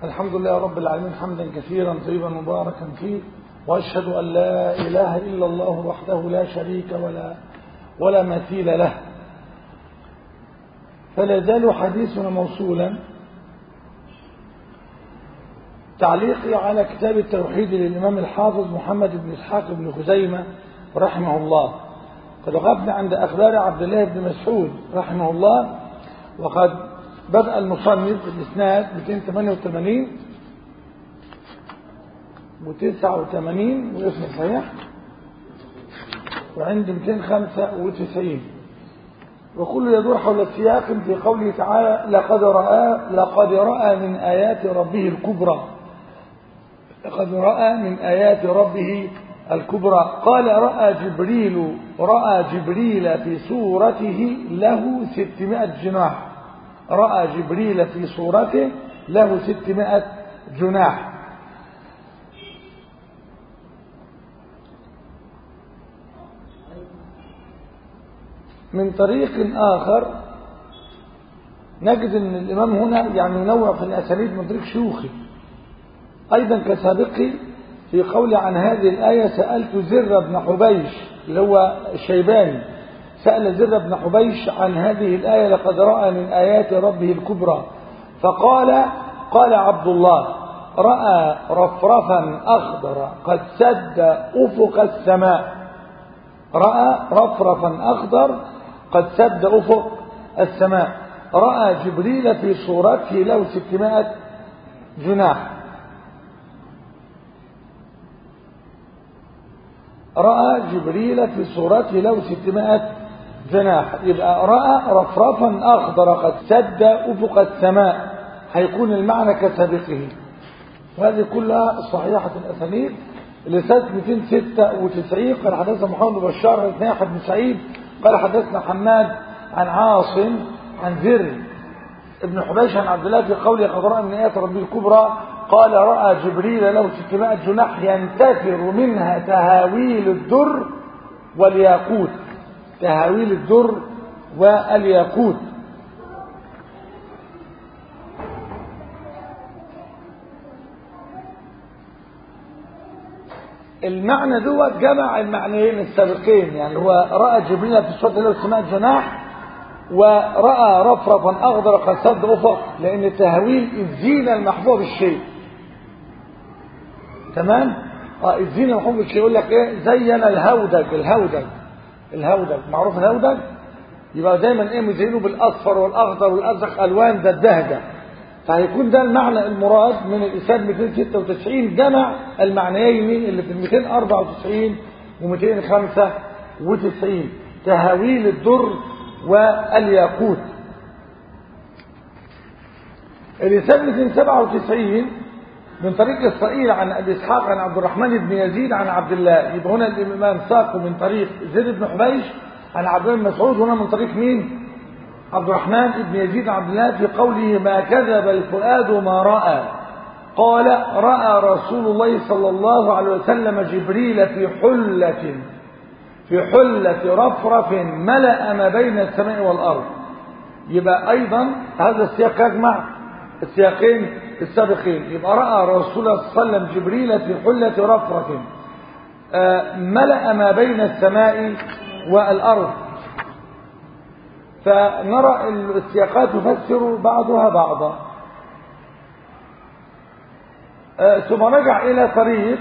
الحمد لله رب العالمين حمدا كثيرا طيبا مباركا فيه وأشهد أن لا إله إلا الله وحده لا شريك ولا ولا مثيل له فلا زال حديثنا موصولا تعليقي على كتاب التوحيد للإمام الحافظ محمد بن إسحاق بن خزيمة رحمه الله قد وقفنا عند أخبار عبد الله بن مسعود رحمه الله وقد بدأ المصنف بالإسناد 288 و89 واسم صحيح وعند 295 وكل يدور حول السياق في قوله تعالى لقد رأى لقد رأى من آيات ربه الكبرى لقد رأى من آيات ربه الكبرى قال رأى جبريل رأى جبريل في صورته له ستمائة جناح رأى جبريل في صورته له ستمائة جناح من طريق آخر نجد أن الإمام هنا يعني ينوع في الأساليب من طريق شيوخي أيضا كسابقي في قول عن هذه الآية سألت زر بن حبيش اللي هو الشيباني سأل زر بن حبيش عن هذه الآية لقد رأى من آيات ربه الكبرى فقال قال عبد الله رأى رفرفا أخضر قد سد أفق السماء رأى رفرفا أخضر قد سد أفق السماء رأى جبريل في صورته له ستمائة جناح رأى جبريل في صورته له ستمائة جناح يبقى رأى رفرفا أخضر قد سد أفق السماء هيكون المعنى كسابقه وهذه كلها صحيحة الأسانيد اللي سنة 296 قال حدثنا محمد بن بشار بن أحمد بن سعيد قال حدثنا حماد عن عاصم عن زر ابن حبيش عن عبد الله في قوله قد رأى من آيات ربي الكبرى قال رأى جبريل له 600 جناح ينتثر منها تهاويل الدر والياقوت تهاويل الدر والياقوت المعنى دوت جمع المعنيين السابقين يعني هو رأى جبريل في الصوت له 600 جناح ورأى رفرفا أخضر قد سد أفق لأن التهويل الزينة المحبوبة بالشيء تمام اه الزينة المحبوبة بالشيء يقول لك ايه زين الهودج الهودج الهودج معروف الهودج يبقى دايما ايه مزينه بالاصفر والاخضر والازرق الوان ده الدهجه فهيكون ده المعنى المراد من الإسناد 296 جمع المعنيين اللي في 294 و295 تهاويل الدر والياقوت الإسناد 297 من طريق إسرائيل عن أبي إسحاق عن عبد الرحمن بن يزيد عن عبد الله يبقى هنا الإمام ساقه من طريق زيد بن حبيش عن عبد الله بن مسعود هنا من طريق مين؟ عبد الرحمن بن يزيد عبد الله في قوله ما كذب الفؤاد ما رأى قال رأى رسول الله صلى الله عليه وسلم جبريل في حلة في حلة رفرف ملأ ما بين السماء والأرض يبقى أيضا هذا السياق يجمع السياقين السابقين يبقى رأى رسول الله صلى الله عليه وسلم جبريل في حلة رفرف ملأ ما بين السماء والأرض فنرى السياقات تفسر بعضها بعضا ثم رجع إلى طريق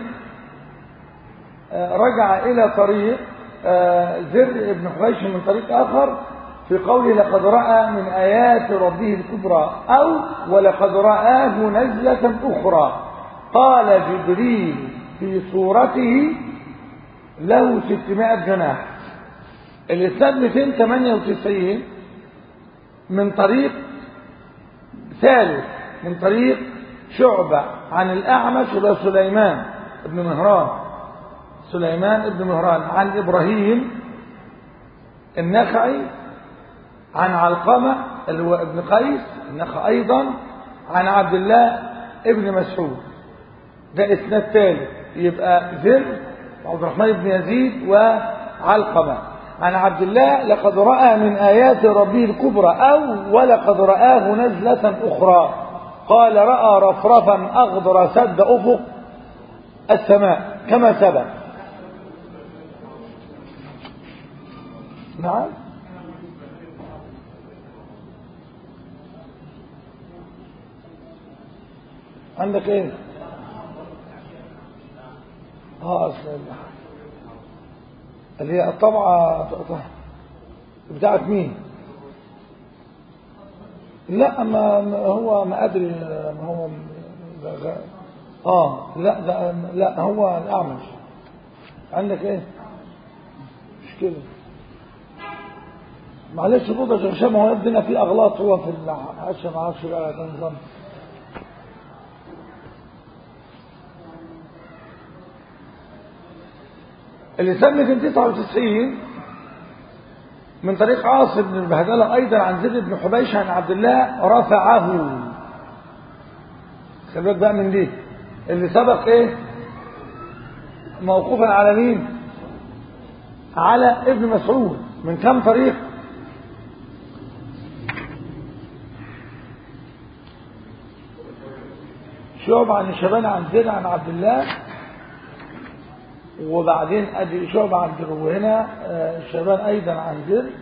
رجع إلى طريق زر ابن حبيش من طريق آخر في قوله لقد رأى من آيات ربه الكبرى أو ولقد رآه نزلة أخرى قال جبريل في صورته له 600 جناح الإسناد 298 من طريق ثالث من طريق شعبة عن الأعمش إلى سليمان ابن مهران سليمان ابن مهران عن إبراهيم النخعي عن علقمة اللي هو ابن قيس النخعي أيضا عن عبد الله ابن مسعود ده إسناد ثالث يبقى زر وعبد الرحمن بن يزيد وعلقمة عن عبد الله لقد رأى من آيات ربه الكبرى أو ولقد رآه نزلة أخرى قال رأى رفرفا أخضر سد أفق السماء كما سبق نعم عندك ايه اه اصل اللي هي الطبعة بتاعت مين لا ما ما هو ما ادري ما هو اه لا ده لا هو الاعمش عندك ايه مش كده معلش بوضع يا هشام هو يبدنا في اغلاط هو في العشاء ما اعرفش بقى ده نظام اللي سمت 299 من طريق عاصم بن البهدلة أيضا عن زيد بن حبيش عن عبد الله رفعه خلي بالك بقى من دي اللي سبق ايه موقوفا على مين على ابن مسعود من كم طريق شعب عن الشبان عن زيد عن عبد الله وبعدين ادي شعب عن هنا الشبان ايضا عن زر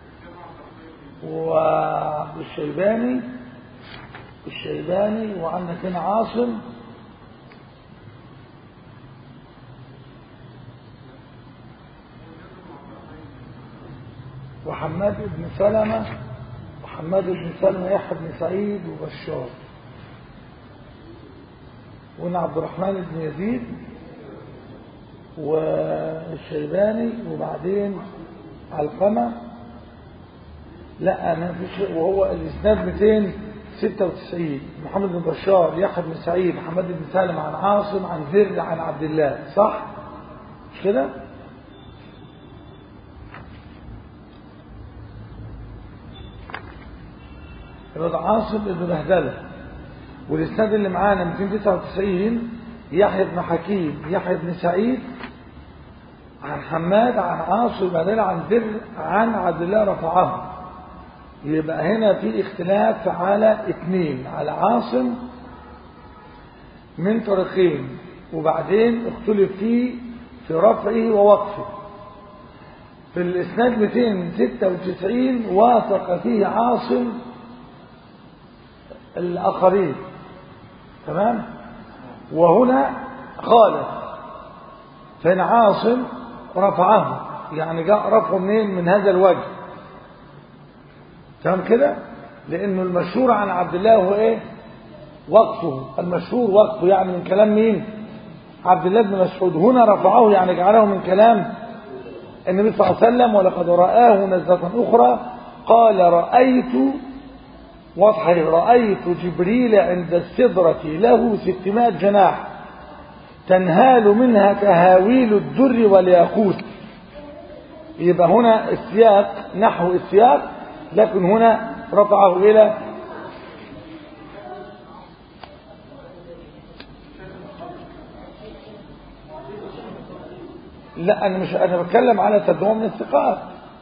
وعبد الشيباني الشيباني وعندك هنا عاصم وحماد بن سلمة وحماد بن سلمة يحيى بن سعيد وبشار وهنا عبد الرحمن بن يزيد والشيباني وبعدين علقمة لا انا فيش وهو الاسناد 296 محمد بن بشار يحيى بن سعيد محمد بن سالم عن عاصم عن زر عن عبد الله صح مش كده يبقى عاصم بن بهدله والاسناد اللي معانا 299 يحيى بن حكيم يحيى بن سعيد عن حماد عن عاصم بن عن زر عن عبد الله رفعه يبقى هنا في اختلاف على اثنين على عاصم من طريقين وبعدين اختلف فيه في رفعه ووقفه في الاسناد 296 وافق فيه عاصم الاخرين تمام وهنا خالف فإن عاصم رفعه يعني جاء رفعه منين من هذا الوجه تمام كده لأنه المشهور عن عبد الله هو إيه وقفه المشهور وقفه يعني من كلام مين عبد الله بن مسعود هنا رفعه يعني جعله من كلام النبي صلى الله عليه وسلم ولقد رآه نزلة أخرى قال رأيت واضحة رأيت جبريل عند السدرة له ستمائة جناح تنهال منها كهاويل الدر والياقوت يبقى هنا السياق نحو السياق لكن هنا رفعه إلى لا أنا مش أنا بتكلم على ترجمة من الثقات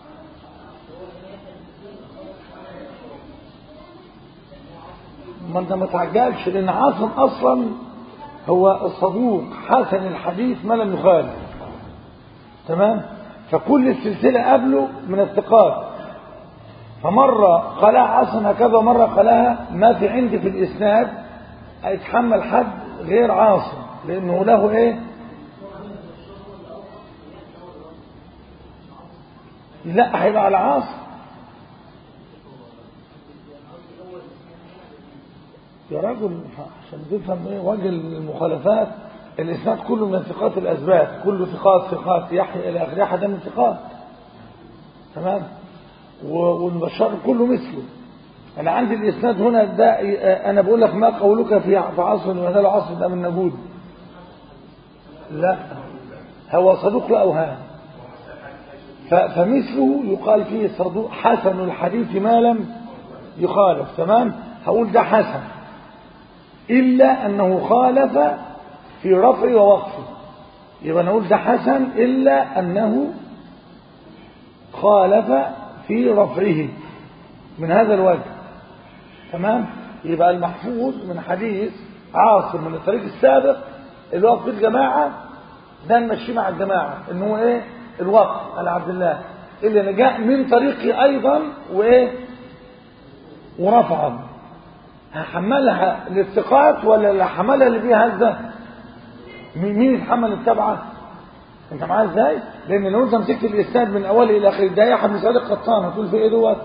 ما انت ما تعجلش لان عاصم اصلا هو الصدوق حسن الحديث ما لم يخالف تمام فكل السلسلة قبله من الثقات فمرة قالها عاصم هكذا مرة قالها ما في عندي في الإسناد يتحمل حد غير عاصم لأنه له إيه لا هيبقى على عاصم يا راجل عشان تفهم ايه وجه المخالفات الاسناد كله من ثقات الاسباب كله ثقات ثقات يحيى الى اخره يحيى ده من ثقات تمام والبشار كله مثله انا عندي الاسناد هنا ده انا بقول لك ما قولك في في عصر وهذا العصر ده من نجود لا هو صدوق لاوهام فمثله يقال فيه صدوق حسن الحديث ما لم يخالف تمام هقول ده حسن إلا أنه خالف في رفعه ووقفه يبقى نقول ده حسن إلا أنه خالف في رفعه من هذا الوجه تمام يبقى المحفوظ من حديث عاصم من الطريق السابق اللي هو في الجماعة ده نمشيه مع الجماعة ان هو ايه الوقف على عبد الله اللي جاء من طريقي ايضا وايه ورفعا هحملها للثقات ولا اللي حملها اللي فيها هزه مين يتحمل التبعه انت معايا ازاي لان لو انت مسكت الاسناد من اوله الى اخره ده يحيى بن سعيد القطان هتقول في ايه دوت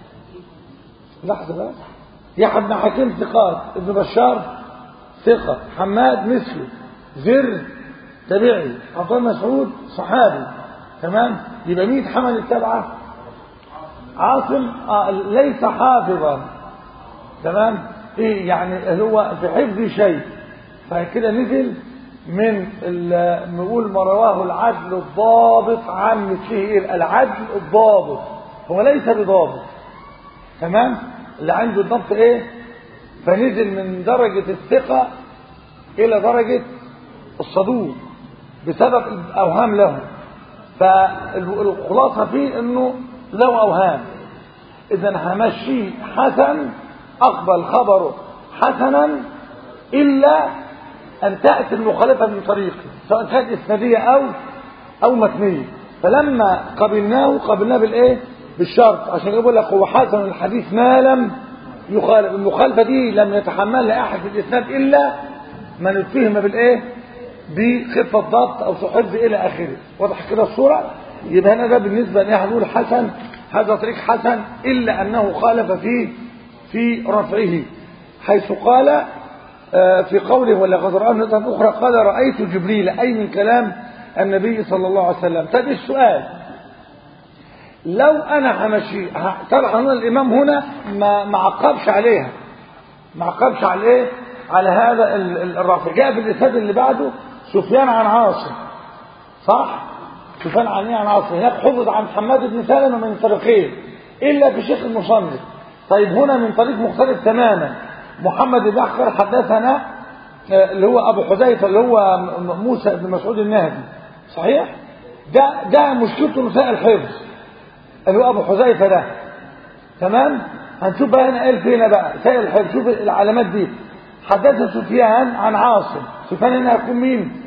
لحظه بس يحيى بن حكيم ثقات ابن بشار ثقه حماد مثله زر تابعي عبد الله مسعود صحابي تمام يبقى مين يتحمل التبعه عاصم آه ليس حافظا تمام ايه يعني هو في حفظ شيء فكده نزل من نقول ما رواه العدل الضابط عن مثله ايه العدل الضابط هو ليس بضابط تمام اللي عنده الضبط ايه فنزل من درجة الثقة الى درجة الصدوق بسبب الاوهام له فالخلاصة فيه انه له اوهام اذا همشيه حسن اقبل خبره حسنا الا ان تاتي المخالفه من طريقه سواء كانت اسناديه او او متنيه فلما قبلناه قبلناه بالايه بالشرط عشان يقول لك هو حسن الحديث ما لم يخالف المخالفه دي لم يتحملها احد في الاسناد الا من اتهم بالايه بخفه ضبط او سوء حفظ الى اخره واضح كده الصوره يبقى هنا ده بالنسبه لايه هنقول حسن هذا طريق حسن الا انه خالف فيه في رفعه حيث قال في قوله ولا غدر نقطة أخرى قال رأيت جبريل أي من كلام النبي صلى الله عليه وسلم طب السؤال لو أنا همشي طبعا الإمام هنا ما ما عقبش عليها ما عقبش عليه على هذا الرافع جاء في الإسناد اللي بعده سفيان عن عاصم صح سفيان عن عن عاصم هناك حفظ عن حماد بن سلمة من طريقين إلا في شيخ المصنف طيب هنا من طريق مختلف تماما محمد بن بكر حدثنا اللي هو ابو حذيفه اللي هو موسى بن مسعود النهدي صحيح ده ده مشكلته انه سائل الحفظ اللي هو ابو حذيفه ده تمام هنشوف بقى هنا قال فينا بقى سائل الحفظ شوف العلامات دي حدث سفيان عن عاصم سفيان هنا هيكون مين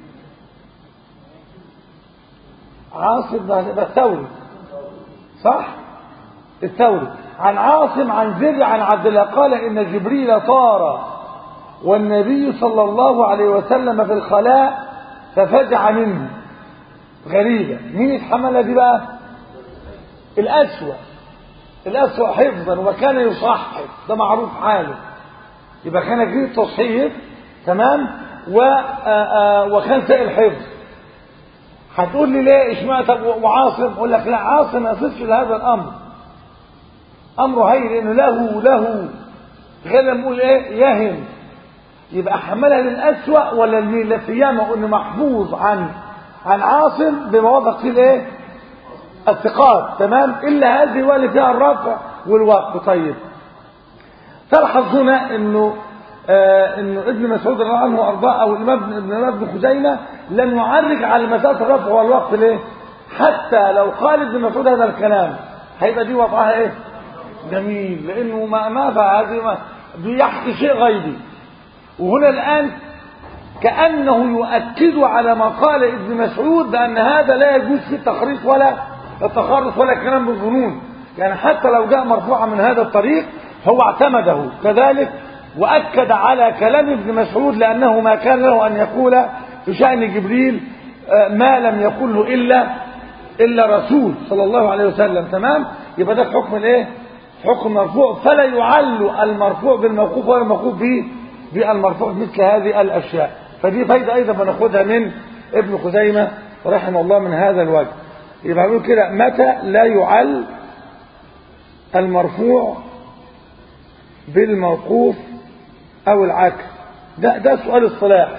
عاصم ده الثوري صح الثوري عن عاصم عن زر عن عبد الله قال إن جبريل طار والنبي صلى الله عليه وسلم في الخلاء ففزع منه غريبة مين يتحملها دي بقى الأسوأ الأسوأ حفظا وكان يصحح ده معروف حاله يبقى كان فيه تصحيح تمام و وكان سائل حفظ هتقول لي ليه اشمعنى طب وعاصم اقول لك لا عاصم ما يصفش لهذا الامر امره هين لانه له له غير لما نقول ايه يهم يبقى حملها للاسوأ ولا لمين لا سيما قلنا محفوظ عن عن عاصم بما وضع فيه الايه الثقات تمام الا هذه هو اللي فيها الرفع والوقف طيب تلحظ هنا انه آه انه ابن مسعود رضي الله عنه وارضاه او الامام ابن ابن خزيمه لم يعرج على مساله الرفع والوقف ليه؟ حتى لو قال ابن مسعود هذا الكلام هيبقى دي وضعها ايه؟ جميل لانه ما ماذا هذه ما بيحكي شيء غيبي وهنا الان كانه يؤكد على ما قال ابن مسعود بان هذا لا يجوز فيه التخريص ولا التخرص ولا الكلام بالظنون يعني حتى لو جاء مرفوعا من هذا الطريق هو اعتمده كذلك واكد على كلام ابن مسعود لانه ما كان له ان يقول في شان جبريل ما لم يقله الا الا رسول صلى الله عليه وسلم تمام يبقى ده حكم الايه حكم مرفوع فلا يعل المرفوع بالموقوف ولا الموقوف به بالمرفوع مثل هذه الاشياء فدي فايده ايضا بناخدها من ابن خزيمه رحمه الله من هذا الوجه يبقى بيقول كده متى لا يعل المرفوع بالموقوف او العكس ده ده سؤال الصلاح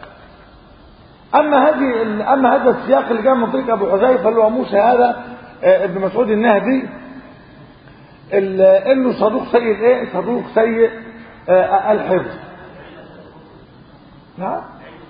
اما هذه اما هذا السياق اللي جاء من طريق ابو حذيفه اللي هو موسى هذا ابن مسعود النهدي انه صدوق سيء الايه صدوق سيء الحفظ نعم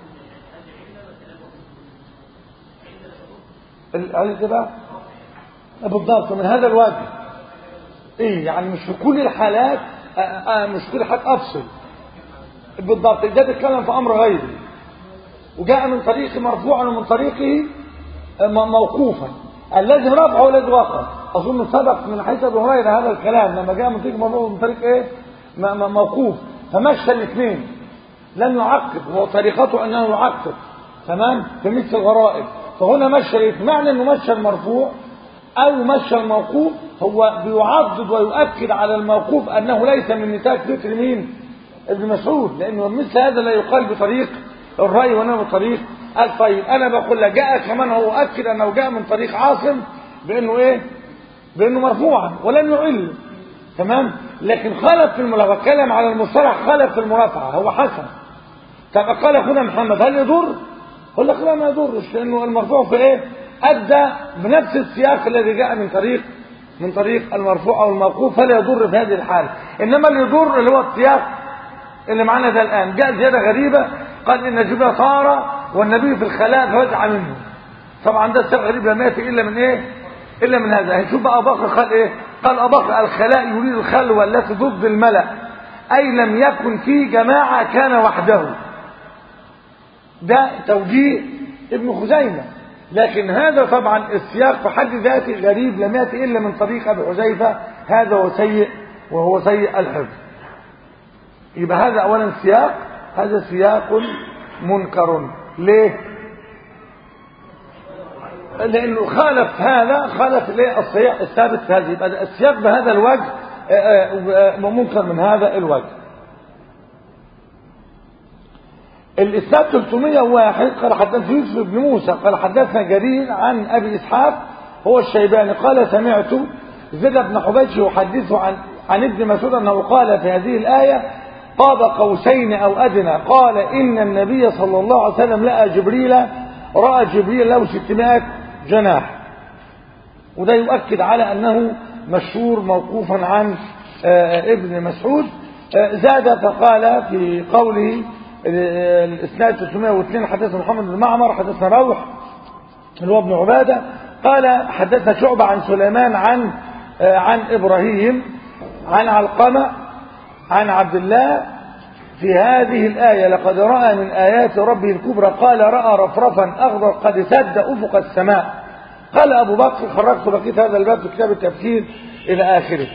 قال كده بالضبط من هذا الوجه ايه يعني مش في كل الحالات آه، آه، مش كل حد افصل بالضبط ده بيتكلم في امر غيري وجاء من طريق مرفوعا ومن طريقه م- موقوفا الذي رفعه الذي وقف اظن سبق من حيث ابي هريره هذا الكلام لما جاء من طريق مرفوع من طريق ايه م- م- موقوف فمشى الاثنين لم يعقب هو طريقته انه يعقب تمام في مثل الغرائب فهنا مشى الاثنين معنى انه مشى المرفوع او مشى الموقوف هو بيعضد ويؤكد على الموقوف انه ليس من نتاج فكر مين ابن مسعود لانه مثل هذا لا يقال بطريق الراي وانما بطريق الطيب انا بقول لك جاء كمان هو اكد انه جاء من طريق عاصم بانه ايه بانه مرفوعا ولم يعل تمام لكن خالف في المرافعه اتكلم على المصطلح خالف في المرافعه هو حسن طب قال اخونا محمد هل يضر قل لك لا ما يضرش لانه المرفوع في ايه ادى بنفس السياق الذي جاء من طريق من طريق المرفوع او الموقوف فلا يضر في هذه الحاله انما اللي يضر اللي هو السياق اللي معانا ده الان جاء زياده غريبه قال ان جبريل طار والنبي في الخلاء فوزع منه طبعا ده السياق غريب لم ياتي الا من ايه الا من هذا هنشوف بقى ابو بكر قال ايه قال ابو بكر الخلاء يريد الخلوه التي ضد الملا اي لم يكن في جماعه كان وحده ده توجيه ابن خزيمة لكن هذا طبعا السياق في حد ذاته غريب لم يأتي إلا من طريق أبي حذيفة هذا هو سيء وهو سيء الحفظ يبقى هذا أولا سياق هذا سياق منكر ليه؟ لأنه خالف هذا خالف ليه السياق الثابت في هذه يبقى السياق بهذا الوجه آه، آه، آه، منكر من هذا الوجه الإسناد 301 قال حدثنا يوسف بن موسى قال حدثنا جرير عن أبي إسحاق هو الشيباني قال سمعت زيد بن حبيش يحدث عن عن ابن مسعود أنه قال في هذه الآية قاب قوسين أو أدنى قال إن النبي صلى الله عليه وسلم لقى جبريل رأى جبريل له 600 جناح وده يؤكد على أنه مشهور موقوفا عن آه، ابن مسعود آه، زاد فقال في قوله آه، الاسناد 302 حدثنا محمد بن معمر حدثنا روح اللي هو ابن عباده قال حدثنا شعبة عن سليمان عن آه، عن ابراهيم عن علقمة عن عبد الله في هذه الآية لقد رأى من آيات ربه الكبرى قال رأى رفرفا أخضر قد سد أفق السماء قال أبو بكر خرجت بقيت هذا الباب في كتاب التفسير إلى آخره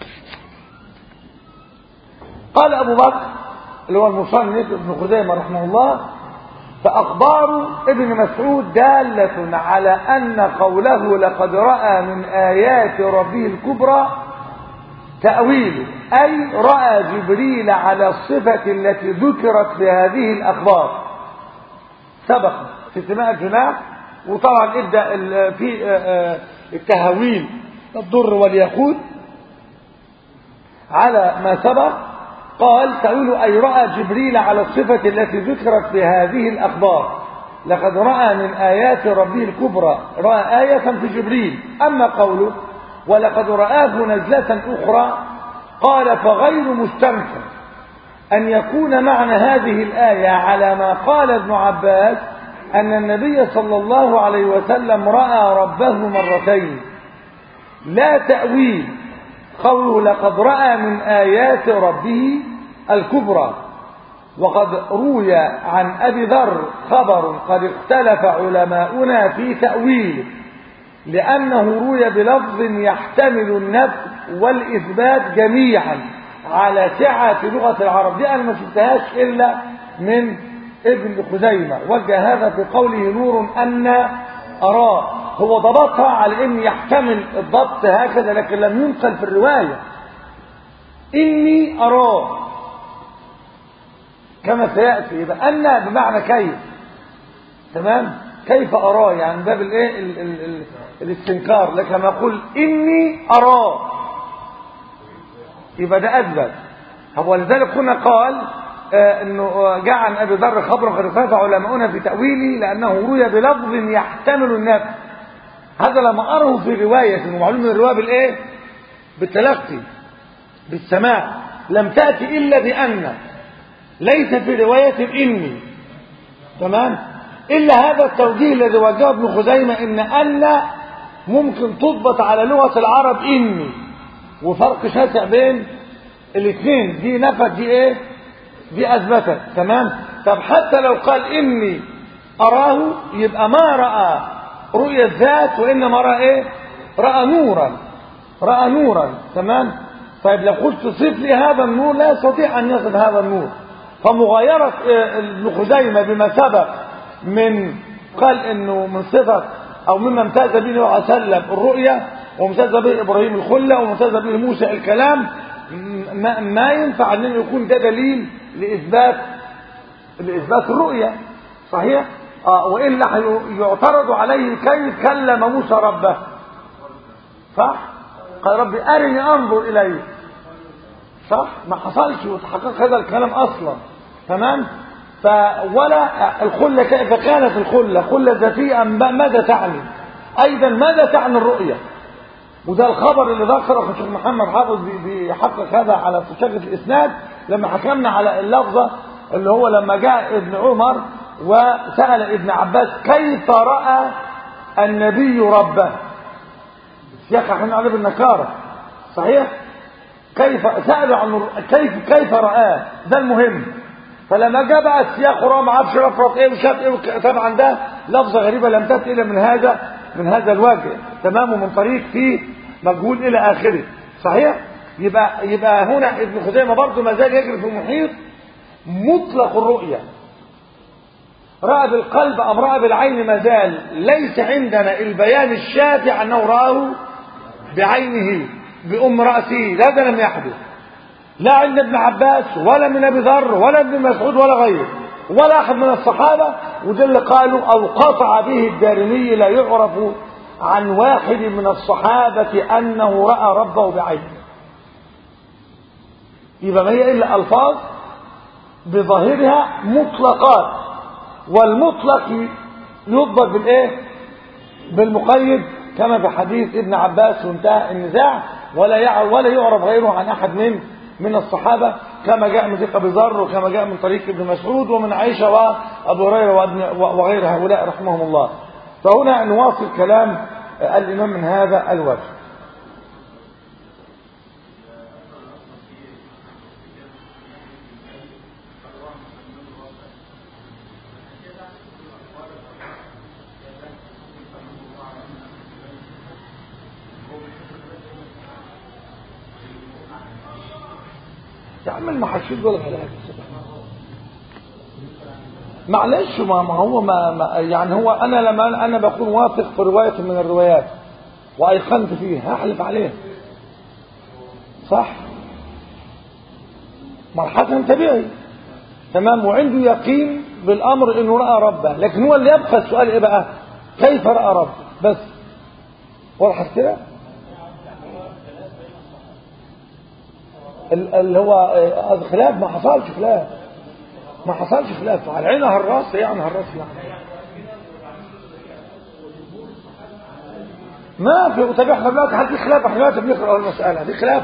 قال أبو بكر اللي هو المصنف ابن خزيمة رحمه الله فأخبار ابن مسعود دالة على أن قوله لقد رأى من آيات ربه الكبرى تأويله أي رأى جبريل على الصفة التي ذكرت في هذه الأخبار سبق في سماء الجناح وطبعا ابدأ ال- في آه، آه، التهاويل الضر والياقوت على ما سبق قال تأويل أي رأى جبريل على الصفة التي ذكرت في هذه الأخبار لقد رأى من آيات ربه الكبرى رأى آية في جبريل أما قوله ولقد رآه نزلة أخرى قال فغير مستنكر أن يكون معنى هذه الآية على ما قال ابن عباس أن النبي صلى الله عليه وسلم رأى ربه مرتين لا تأويل قوله لقد رأى من آيات ربه الكبرى وقد روي عن أبي ذر خبر قد اختلف علماؤنا في تأويله لأنه روي بلفظ يحتمل النفي والإثبات جميعا على سعة لغة العرب دي أنا ما شفتهاش إلا من ابن خزيمة وجه هذا في قوله نور أن أراه هو ضبطها على أن يحتمل الضبط هكذا لكن لم ينقل في الرواية إني أراه كما سيأتي يبقى أن بمعنى كيف تمام كيف أراه يعني باب الايه ال- ال- ال- الاستنكار لكن لما أقول إني أراه يبقى ده أثبت هو لذلك هنا قال آه انه آه، جاء عن ابي ذر خبر قد اختلف علماؤنا في تاويله لانه روي بلفظ يحتمل النفي هذا لما اره في روايه ومعلوم من الروايه بالايه بالتلقي بالسماع لم تاتي الا بان ليس في روايه اني تمام الا هذا التوجيه الذي وجهه ابن خزيمه ان ان ممكن تضبط على لغه العرب اني وفرق شاسع بين الاثنين دي نفت دي ايه دي اثبتت تمام طب حتى لو قال اني اراه يبقى ما راى رؤية ذات وانما راى ايه راى نورا راى نورا تمام طيب لو قلت صف لي هذا النور لا يستطيع ان يصف هذا النور فمغايرة ابن خزيمة بما سبق من قال انه من صفة او مما امتاز به النبي عليه وسلم الرؤية وامتاز به ابراهيم الخلة وامتاز به موسى الكلام ما, ما ينفع ان يكون ده دليل لاثبات لاثبات الرؤية صحيح آه والا يعترض عليه كيف كلم موسى ربه صح قال ربي ارني انظر اليه صح ما حصلش وتحقق هذا الكلام اصلا تمام فولا الخله كيف كانت الخله خله ذاتيه ماذا تعني ايضا ماذا تعني الرؤيه وده الخبر اللي ذكره الشيخ محمد حافظ بيحقق هذا على شكل الاسناد لما حكمنا على اللفظه اللي هو لما جاء ابن عمر وسال ابن عباس كيف راى النبي ربه سياق احنا عليه بالنكاره صحيح كيف سالوا عن كيف كيف رآه ده المهم فلما جاء بقى السياق وراه ما عرفش رفرق ايه وشاف ايه طبعا ده لفظه غريبه لم تاتي الا من هذا من هذا الوجه تمام ومن طريق فيه مجهول الى اخره صحيح يبقى يبقى هنا ابن خزيمه برضه ما زال يجري في محيط مطلق الرؤيه راى بالقلب ام راى بالعين ما زال ليس عندنا البيان الشافع انه راه بعينه بأم رأسه هذا لم يحدث لا عند ابن عباس ولا من أبي ذر ولا ابن مسعود ولا غيره ولا أحد من الصحابة وده اللي قالوا أو قطع به الدارمي لا يعرف عن واحد من الصحابة أنه رأى ربه بعينه يبقى ما هي إلا ألفاظ بظاهرها مطلقات والمطلق يضبط بالإيه بالمقيد كما في حديث ابن عباس وانتهى النزاع ولا يعرف ولا يعرف غيره عن احد من من الصحابه كما جاء من ثقه ابي ذر وكما جاء من طريق ابن مسعود ومن عائشه وابو هريره وغير هؤلاء رحمهم الله فهنا نواصل كلام الامام من هذا الوجه يا عم المحاشير دول غلابه معلش ما ما هو ما, ما يعني هو انا لما انا بكون واثق في روايه من الروايات وايقنت فيها هحلف عليها صح مرحله طبيعي تمام وعنده يقين بالامر انه راى ربه لكن هو اللي يبقى السؤال ايه بقى كيف راى ربه بس واضح كده اللي هو خلاف ما حصلش خلاف ما حصلش خلاف على عين هالراس يعني هالراس يعني ما في طب احنا دلوقتي هل في خلاف احنا دلوقتي بنقرا المساله دي خلاف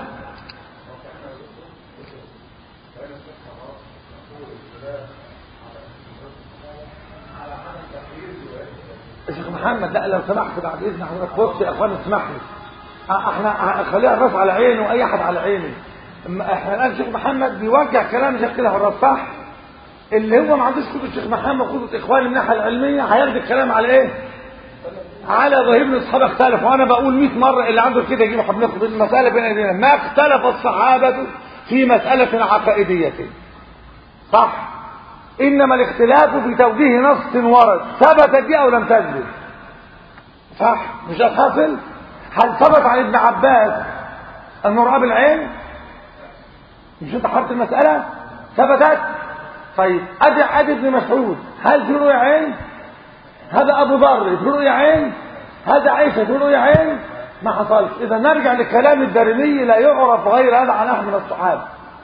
شيخ محمد لا لو سمحت بعد اذن حضرتك بص يا اخوان اسمح لي احنا خليها الراس على عينه واي احد على عينه احنا الان الشيخ محمد بيوجه كلام شيخ كده الراس صح اللي هو ما عندوش كتب الشيخ محمد كتب اخوان من الناحيه العلميه هياخد الكلام على ايه على ظاهر ان الصحابه اختلفوا وانا بقول 100 مره اللي عنده كده يجيب حبل المساله بين ايدينا ما اختلف الصحابه في مساله عقائديه صح انما الاختلاف في توجيه نص ورد ثبتت دي او لم تثبت صح مش ده حاصل هل ثبت عن ابن عباس انه راى بالعين مش انت حرت المساله ثبتت طيب ادي ادي ابن مسعود هل في رؤيا عين هذا ابو ذر في رؤيا عين هذا عائشه في رؤيا عين ما حصلش اذا نرجع لكلام الدارمي لا يعرف غير هذا عن احد من الصحابه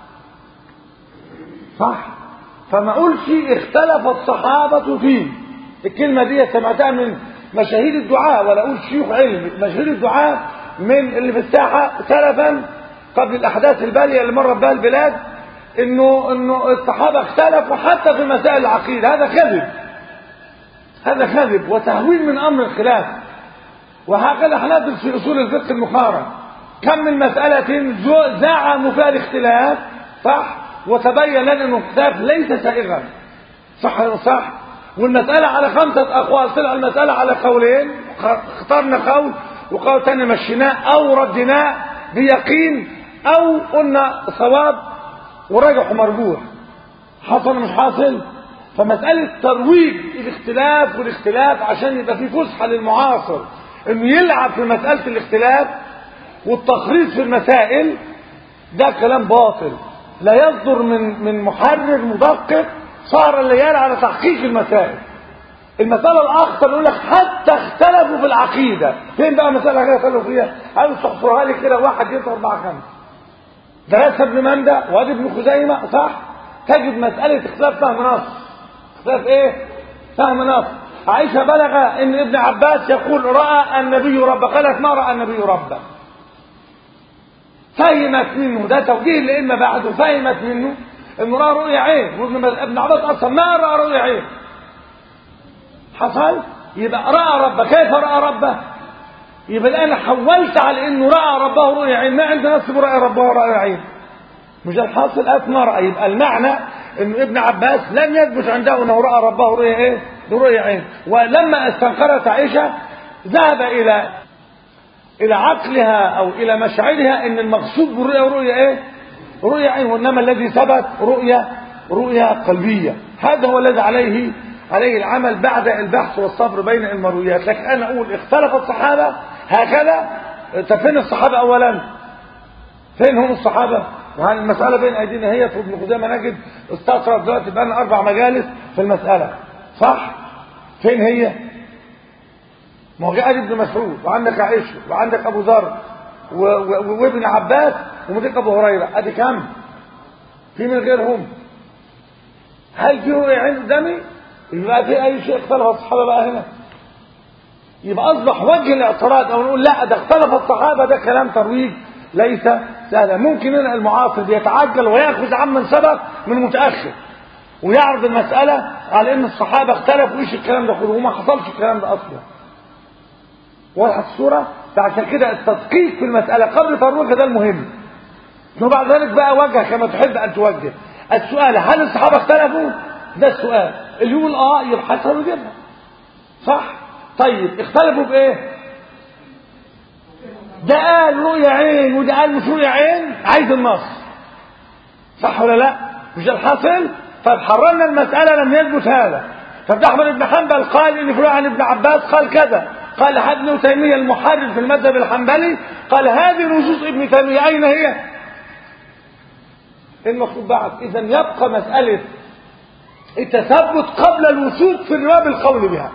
صح فما اقولش اختلف الصحابه فيه الكلمه دي سمعتها من مشاهير الدعاء ولا اقول شيوخ علم مشاهير الدعاء من اللي في الساحه سلفا قبل الاحداث الباليه اللي مرت بها البلاد انه انه الصحابه اختلفوا حتى في مسائل العقيده هذا كذب هذا كذب وتهويل من امر الخلاف وهكذا هندرس في اصول الفقه المقارن كم من مسألة زعموا فيها الاختلاف صح وتبين لنا أن الاختلاف ليس سائغا صح ولا صح والمسألة على خمسة أقوال طلع المسألة على قولين اخترنا قول وقول تاني مشيناه أو ردناه بيقين أو قلنا صواب ورجح مرجوح حصل مش حاصل فمسألة ترويج الاختلاف والاختلاف عشان يبقى في فسحة للمعاصر انه يلعب في مسألة الاختلاف والتخريص في المسائل ده كلام باطل لا يصدر من من محرر مدقق صار الليالي على تحقيق المسائل المسألة الأخطر يقول لك حتى اختلفوا في العقيدة فين بقى مسألة كده اختلفوا فيها قالوا تحصرها لي كده واحد يطلع أربعة خمسة دراسة ابن مندى وادي ابن خزيمة صح تجد مسألة اختلاف فهم نص اختلاف ايه فهم نص عائشة بلغ ان ابن عباس يقول رأى النبي ربه قالت ما رأى النبي ربه فهمت منه ده توجيه الأئمة بعده فهمت منه انه رأى رؤيا عين وابن عباس اصلا ما رأى رؤيا عين حصل يبقى رأى ربه كيف رأى ربه يبقى الآن حولت على انه رأى ربه رؤيا عين ما عند نفسه رأى ربه رؤيا عين مش الحاصل أت ما رأى يبقى المعنى انه ابن عباس لم يثبت عنده انه رأى ربه رؤيا ايه برؤيا عين ولما استنكرت عائشة ذهب الى الى عقلها او الى مشاعرها ان المقصود بالرؤيا رؤيا ايه رؤيا عين وانما الذي ثبت رؤيا رؤيا قلبية هذا هو الذي عليه عليه العمل بعد البحث والصبر بين المرويات لكن انا اقول اختلف الصحابة هكذا طب فين الصحابة اولا فين هم الصحابة وهل المسألة بين ايدينا هي في ابن خزيمة نجد استطرد دلوقتي بقى اربع مجالس في المسألة صح فين هي ما هو جاء ابن مسعود وعندك عائشة وعندك ابو ذر وابن عباس ومديك ابو هريرة ادي كم في من غيرهم هل في رؤية عين قدامي يبقى في اي شيء اختلف الصحابة بقى هنا يبقى اصبح وجه الاعتراض او نقول لا ده اختلف الصحابة ده كلام ترويج ليس سهلا ممكن هنا المعاصر بيتعجل وياخذ عمن سبق من متاخر ويعرض المساله على ان الصحابه اختلفوا ايش الكلام ده كله وما حصلش الكلام ده اصلا واضحه الصوره فعشان كده التدقيق في المساله قبل ترويجها ده المهم وبعد ذلك بقى وجه كما تحب ان توجه السؤال هل الصحابه اختلفوا ده السؤال اللي يقول اه يبحثها ويجيبها صح طيب اختلفوا بايه ده قال رؤيا عين وده قال مش رؤيا عين عايز النص صح ولا لا مش ده الحاصل طب حررنا المسألة لم يثبت هذا طب أحمد بن حنبل قال إن فلان عن ابن عباس قال كذا قال ابن تيمية المحرر في المذهب الحنبلي قال هذه نصوص ابن تيمية أين هي المفروض بعد إذا يبقى مسألة التثبت قبل الوثوق في الرواية بالقول بها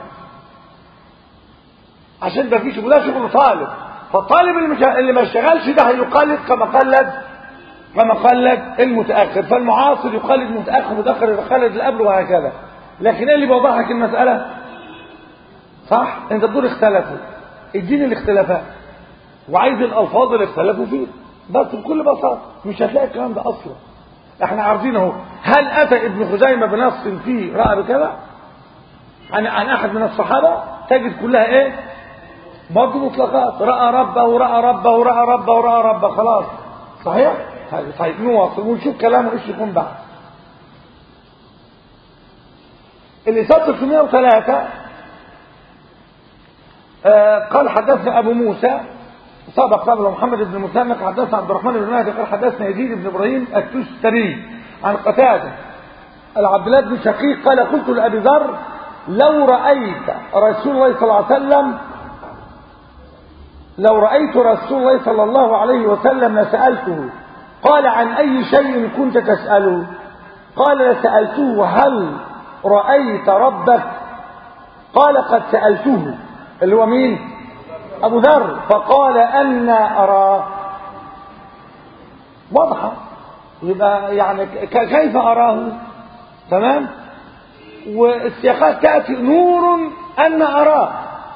عشان ما فيش وده شغل طالب فالطالب اللي ما اشتغلش ده هيقلد كما قلد كما قلد المتاخر فالمعاصر يقلد المتاخر المتاخر يقلد اللي قبله وهكذا لكن ايه اللي بيوضح لك المساله صح انت بتقول اختلفوا اديني الاختلافات وعايز الالفاظ اللي اختلفوا فيه بس بكل بساطه مش هتلاقي الكلام ده اصلا احنا عارفين اهو هل اتى ابن خزيمه بنص فيه راى بكذا عن عن احد من الصحابه تجد كلها ايه برضه مطلقات رأى ربه ورأى ربه ورأى ربه ورأى ربه خلاص صحيح؟ طيب نواصل ونشوف كلامه ايش يكون بعد اللي سبب 303 آه قال حدثنا ابو موسى سبق قبل محمد بن مسلم حدثنا عبد الرحمن بن مهدي قال حدثنا يزيد بن ابراهيم التستري عن قتاده العبد الله بن شقيق قال قلت لابي ذر لو رايت رسول الله صلى الله عليه وسلم لو رأيت رسول الله صلى الله عليه وسلم لسألته قال عن أي شيء كنت تسأله قال لسألته هل رأيت ربك قال قد سألته اللي هو مين أبو ذر فقال أنا أراه واضحة يبقى يعني كيف أراه تمام والسياقات تأتي نور أن أراه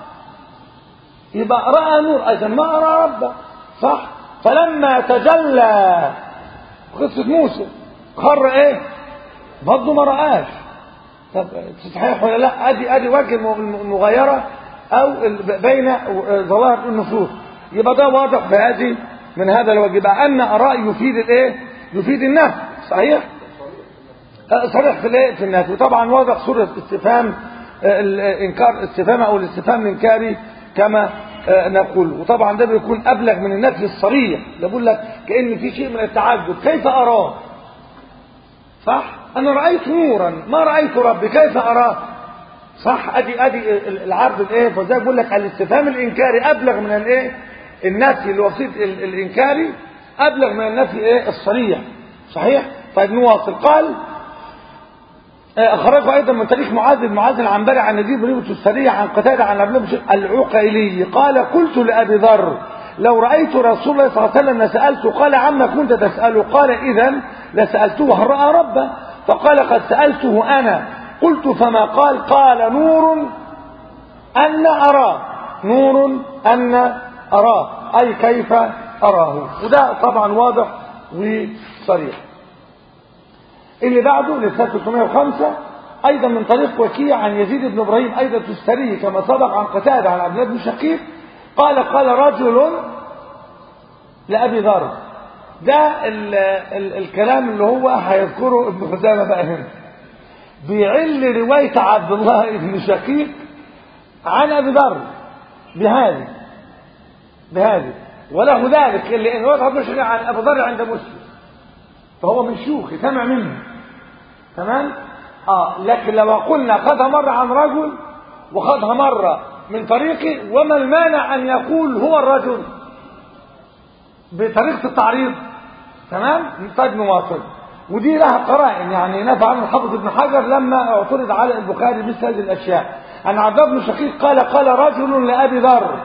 يبقى رأى نور أيضا ما أرى ربه صح فلما تجلى قصة موسى خر ايه برضه ما رآش طب صحيح ولا لا ادي ادي وجه المغايرة او بين ظواهر النصوص يبقى ده واضح في هذه من هذا الوجه بقى ان اراء يفيد الايه يفيد النفي صحيح صريح في الايه في النفي وطبعا واضح صوره استفهام الانكار استفهام او الاستفهام الانكاري كما نقول وطبعا ده بيكون ابلغ من النفي الصريح اللي بقول لك كان في شيء من التعجب كيف اراه صح انا رايت نورا ما رايت ربي كيف اراه صح ادي ادي العرض الايه فزي بقول لك الاستفهام الانكاري ابلغ من الايه النفي اللي هو الانكاري ابلغ من النفي ايه الصريح صحيح طيب نواصل قال أخرجه أيضا من تاريخ معاذ بن معاذ العنبري عن نزيد بن السرية عن قتادة عن أبي العقيلي قال قلت لأبي ذر لو رأيت رسول الله صلى الله عليه وسلم لسألته قال عما كنت تسأله قال إذا لسألته هل رأى ربه فقال قد سألته أنا قلت فما قال قال نور أن أراه نور أن أراه أي كيف أراه وده طبعا واضح وصريح اللي بعده لسنة 305 أيضا من طريق وكيع عن يزيد بن إبراهيم أيضا تستري كما سبق عن قتادة عن عبد الله بن شقيق قال قال رجل لأبي ذر ده ال ال الكلام اللي هو هيذكره ابن خزامة بقى هنا بيعل رواية عبد الله بن شقيق عن أبي ذر بهذه بهذه وله ذلك اللي إن رواية عبد الله شقيق عن أبي ذر عند مسلم فهو من شيوخ سمع منه تمام اه لكن لو قلنا خدها مرة عن رجل وخدها مرة من طريقي وما المانع ان يقول هو الرجل بطريقة التعريض تمام طيب نواصل ودي لها قرائن يعني نفع عنه الحافظ ابن حجر لما اعترض على البخاري مثل هذه الاشياء ان عبد الله بن شقيق قال قال رجل لابي ذر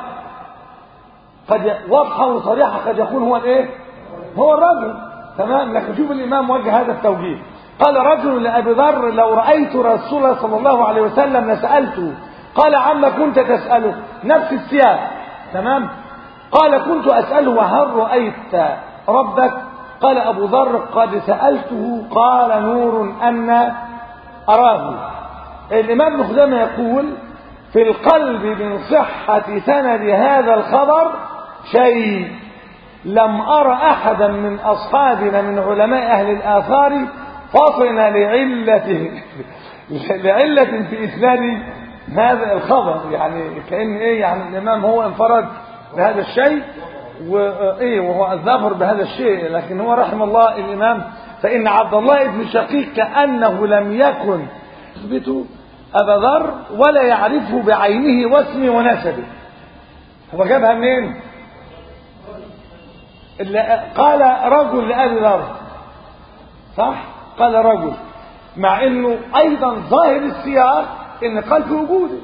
قد واضحه وصريحه قد يكون هو الايه هو الرجل تمام لكن شوف الامام وجه هذا التوجيه قال رجل لابي ذر لو رايت رسول الله صلى الله عليه وسلم لسالته قال عما كنت تساله نفس السياق تمام قال كنت اساله هل رايت ربك قال ابو ذر قد سالته قال نور ان اراه الامام ابن خزامه يقول في القلب من صحه سند هذا الخبر شيء لم أرى أحدا من أصحابنا من علماء أهل الآثار فطن لعلة لعلة في إسناد هذا الخبر يعني كأن إيه يعني الإمام هو انفرد بهذا الشيء وإيه وهو الظفر بهذا الشيء لكن هو رحم الله الإمام فإن عبد الله بن شقيق كأنه لم يكن يثبت أبا ذر ولا يعرفه بعينه واسمه ونسبه هو جابها منين؟ قال رجل لأبي ذر صح قال رجل مع انه ايضا ظاهر السياق ان قال في وجوده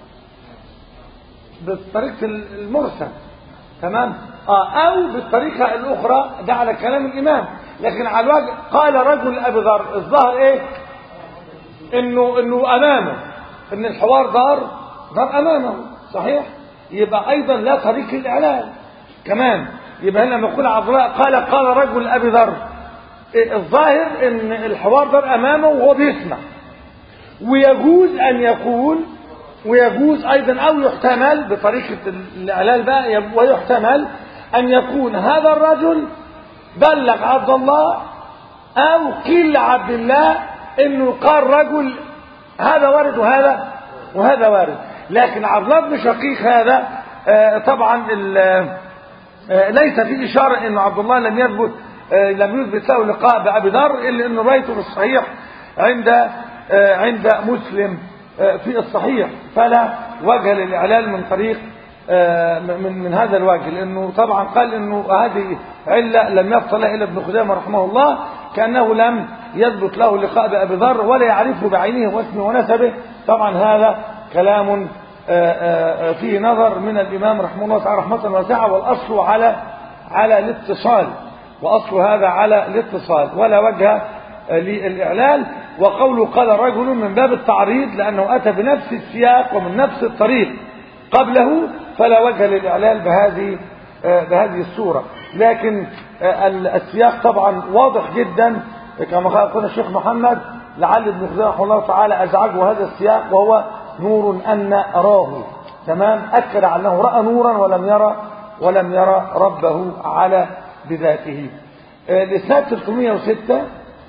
بالطريقة المرسل تمام اه او بالطريقة الاخرى ده على كلام الامام لكن على الوجه قال رجل لأبي ذر الظاهر ايه انه انه امامه ان الحوار دار دار امامه صحيح يبقى ايضا لا طريق الاعلان كمان يبقى هنا لما يقول عبد الله قال قال رجل ابي ذر الظاهر ان الحوار ده امامه وهو بيسمع ويجوز ان يقول ويجوز ايضا او يحتمل بطريقه الاعلال بقى ويحتمل ان يكون هذا الرجل بلغ عبد الله او قيل لعبد الله انه قال رجل هذا وارد وهذا وهذا وارد لكن عبد الله بن شقيق هذا آه طبعا ليس في إشارة أن عبد الله لم يثبت لم يثبت له لقاء بأبي ذر إلا أنه رأيته في الصحيح عند عند مسلم في الصحيح فلا وجه للإعلان من طريق من من هذا الوجه لأنه طبعا قال أنه هذه علة لم يفصل لها إلا ابن خزامة رحمه الله كأنه لم يثبت له لقاء بأبي ذر ولا يعرفه بعينه واسمه ونسبه طبعا هذا كلام فيه نظر من الإمام رحمه الله تعالى رحمة واسعة والأصل على على الاتصال وأصل هذا على الاتصال ولا وجه للإعلال وقوله قال رجل من باب التعريض لأنه أتى بنفس السياق ومن نفس الطريق قبله فلا وجه للإعلال بهذه بهذه الصورة لكن السياق طبعا واضح جدا كما قال الشيخ محمد لعل ابن خزيمة رحمه الله تعالى أزعجه هذا السياق وهو نور أن أراه تمام أكد على أنه رأى نورا ولم يرى ولم يرى ربه على بذاته آه، الإسناد 306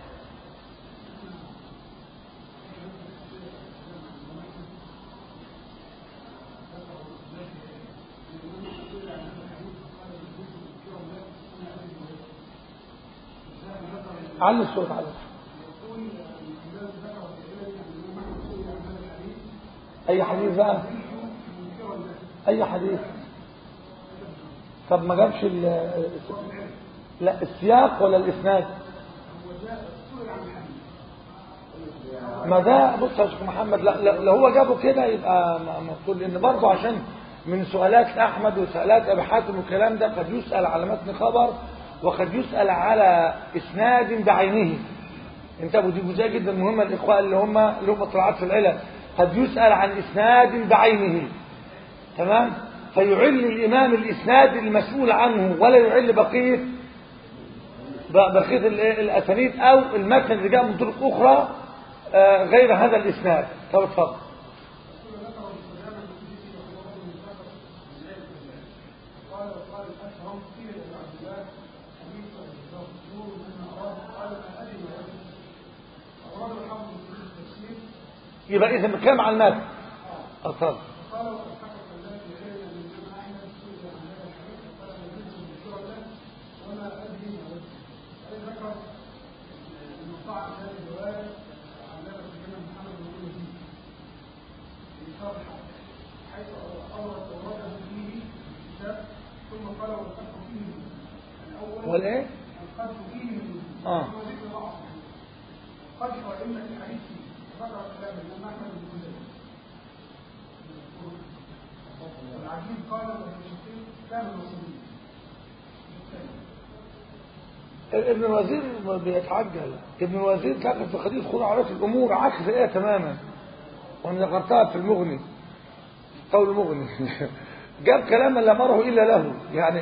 علي الصوت على أي حديث بقى أي حديث طب ما جابش ال لا السياق ولا الإسناد ما ده بص يا شيخ محمد لا لا- لو هو جابه كده يبقى م- مقصود لان برضه عشان من سؤالات احمد وسؤالات ابي حاتم والكلام ده قد يسال على متن خبر وقد يسال على اسناد بعينه انتبهوا دي جزئيه جدا مهمه الاخوه اللي هم اللي هم طلعات في العلل قد يسال عن اسناد بعينه تمام فيعل الامام الاسناد المسؤول عنه ولا يعل بقيه ب- بقيه ال- الاسانيد او المتن اللي جاء من طرق اخرى آه، غير هذا الاسناد طب اتفضل يبقى اذا بنتكلم عن المتن اتفضل والايه اه قد وإن في الحديث ذكر كلام الإمام أحمد بن حنبل والعجيب قال والمشركين كانوا مصريين ابن الوزير بيتعجل ابن الوزير كان في قضيه خروج عرف الامور عكس ايه تماما وانا ذكرتها في المغني قول المغني جاب كلاما لا مره الا له يعني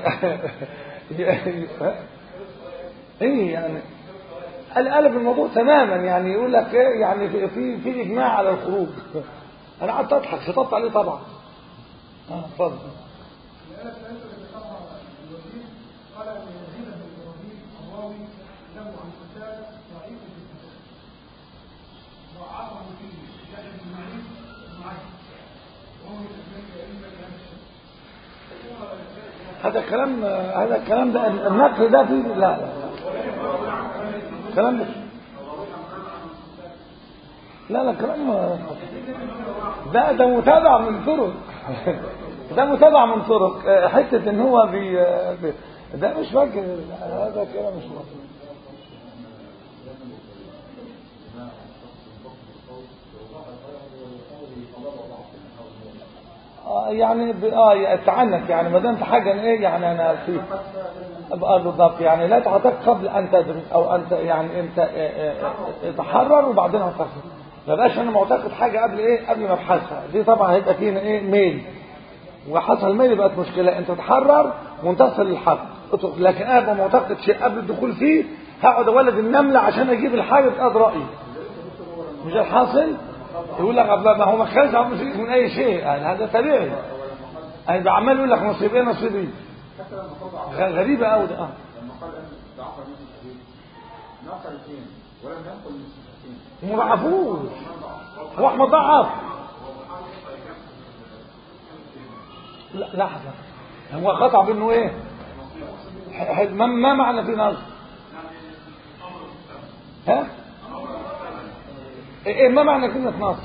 ايه يعني قال قلب الموضوع تماما يعني يقول لك ايه يعني في في, في اجماع على الخروج انا قعدت اضحك شطبت عليه طبعا اه اتفضل الآية الثالثة التي ذكرها الوزير قال أن يزيد بن إبراهيم الراوي له عن قتال ضعيف في الكتاب ضعفه فيه يحيى بن معين بن عبد وهو من أبناء أئمة أهل الشام هذا كلام هذا الكلام ده النقل ده فيه لا لا كلام ده لا لا كلام ده ده متابع من طرق ده متابع من طرق حته ان هو بي بي- ده مش فاكر هذا كلام مش فاكر آه يعني ب- اه تعنك يعني ما دام في حاجه ايه يعني انا في اه بالضبط يعني لا تعتق قبل ان تدرك او انت يعني انت اه اه اه تحرر وبعدين هتفهم ما بقاش انا معتقد حاجه قبل ايه قبل ما ابحثها دي طبعا هيبقى فينا ايه ميل وحصل ميل بقت مشكله انت تحرر وانتصر للحق اترك. لكن انا ابقى معتقد شيء قبل الدخول فيه هقعد اولد النمله عشان اجيب الحاجه تقضي رايي مش الحاصل يقول لك أبلا ما هو ما كانش عم يشرك من اي شيء يعني هذا طبيعي يعني عمال يقول لك نصيب ايه نصيب ايه غ- غريبه قوي ده اه لما قال ان ضعف من الحديث نقل اثنين ولم ينقل من الصحيحين ما ضعفوش هو احمد ضعف لا لحظه هو قطع بانه ايه ح- ح- ما ما معنى في نص ها ايه إيه ما معنى كلمه نص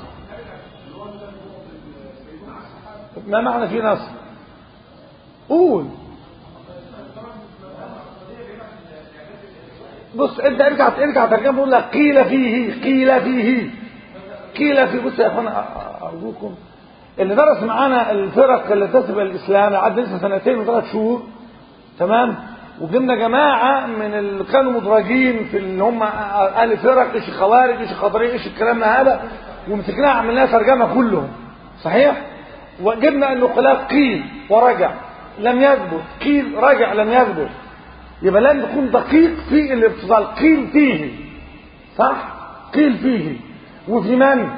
ما معنى في نص قول بص انت ارجع ارجع ترجمه يقول لك قيل فيه قيل فيه قيل فيه بص يا اخوانا ارجوكم اللي درس معانا الفرق اللي تسبق الاسلام قعد لسه سنتين وثلاث شهور تمام وجبنا جماعه من اللي كانوا مدرجين في اللي هم اهل فرق ايش خوارج ايش خضريه ايش الكلام هذا ومسكناها عملناها ترجمه كلهم صحيح وجبنا انه خلاف قيل ورجع لم يثبت قيل رجع لم يثبت يبقى لازم تكون دقيق في الاتصال قيل فيه صح قيل فيه وفي من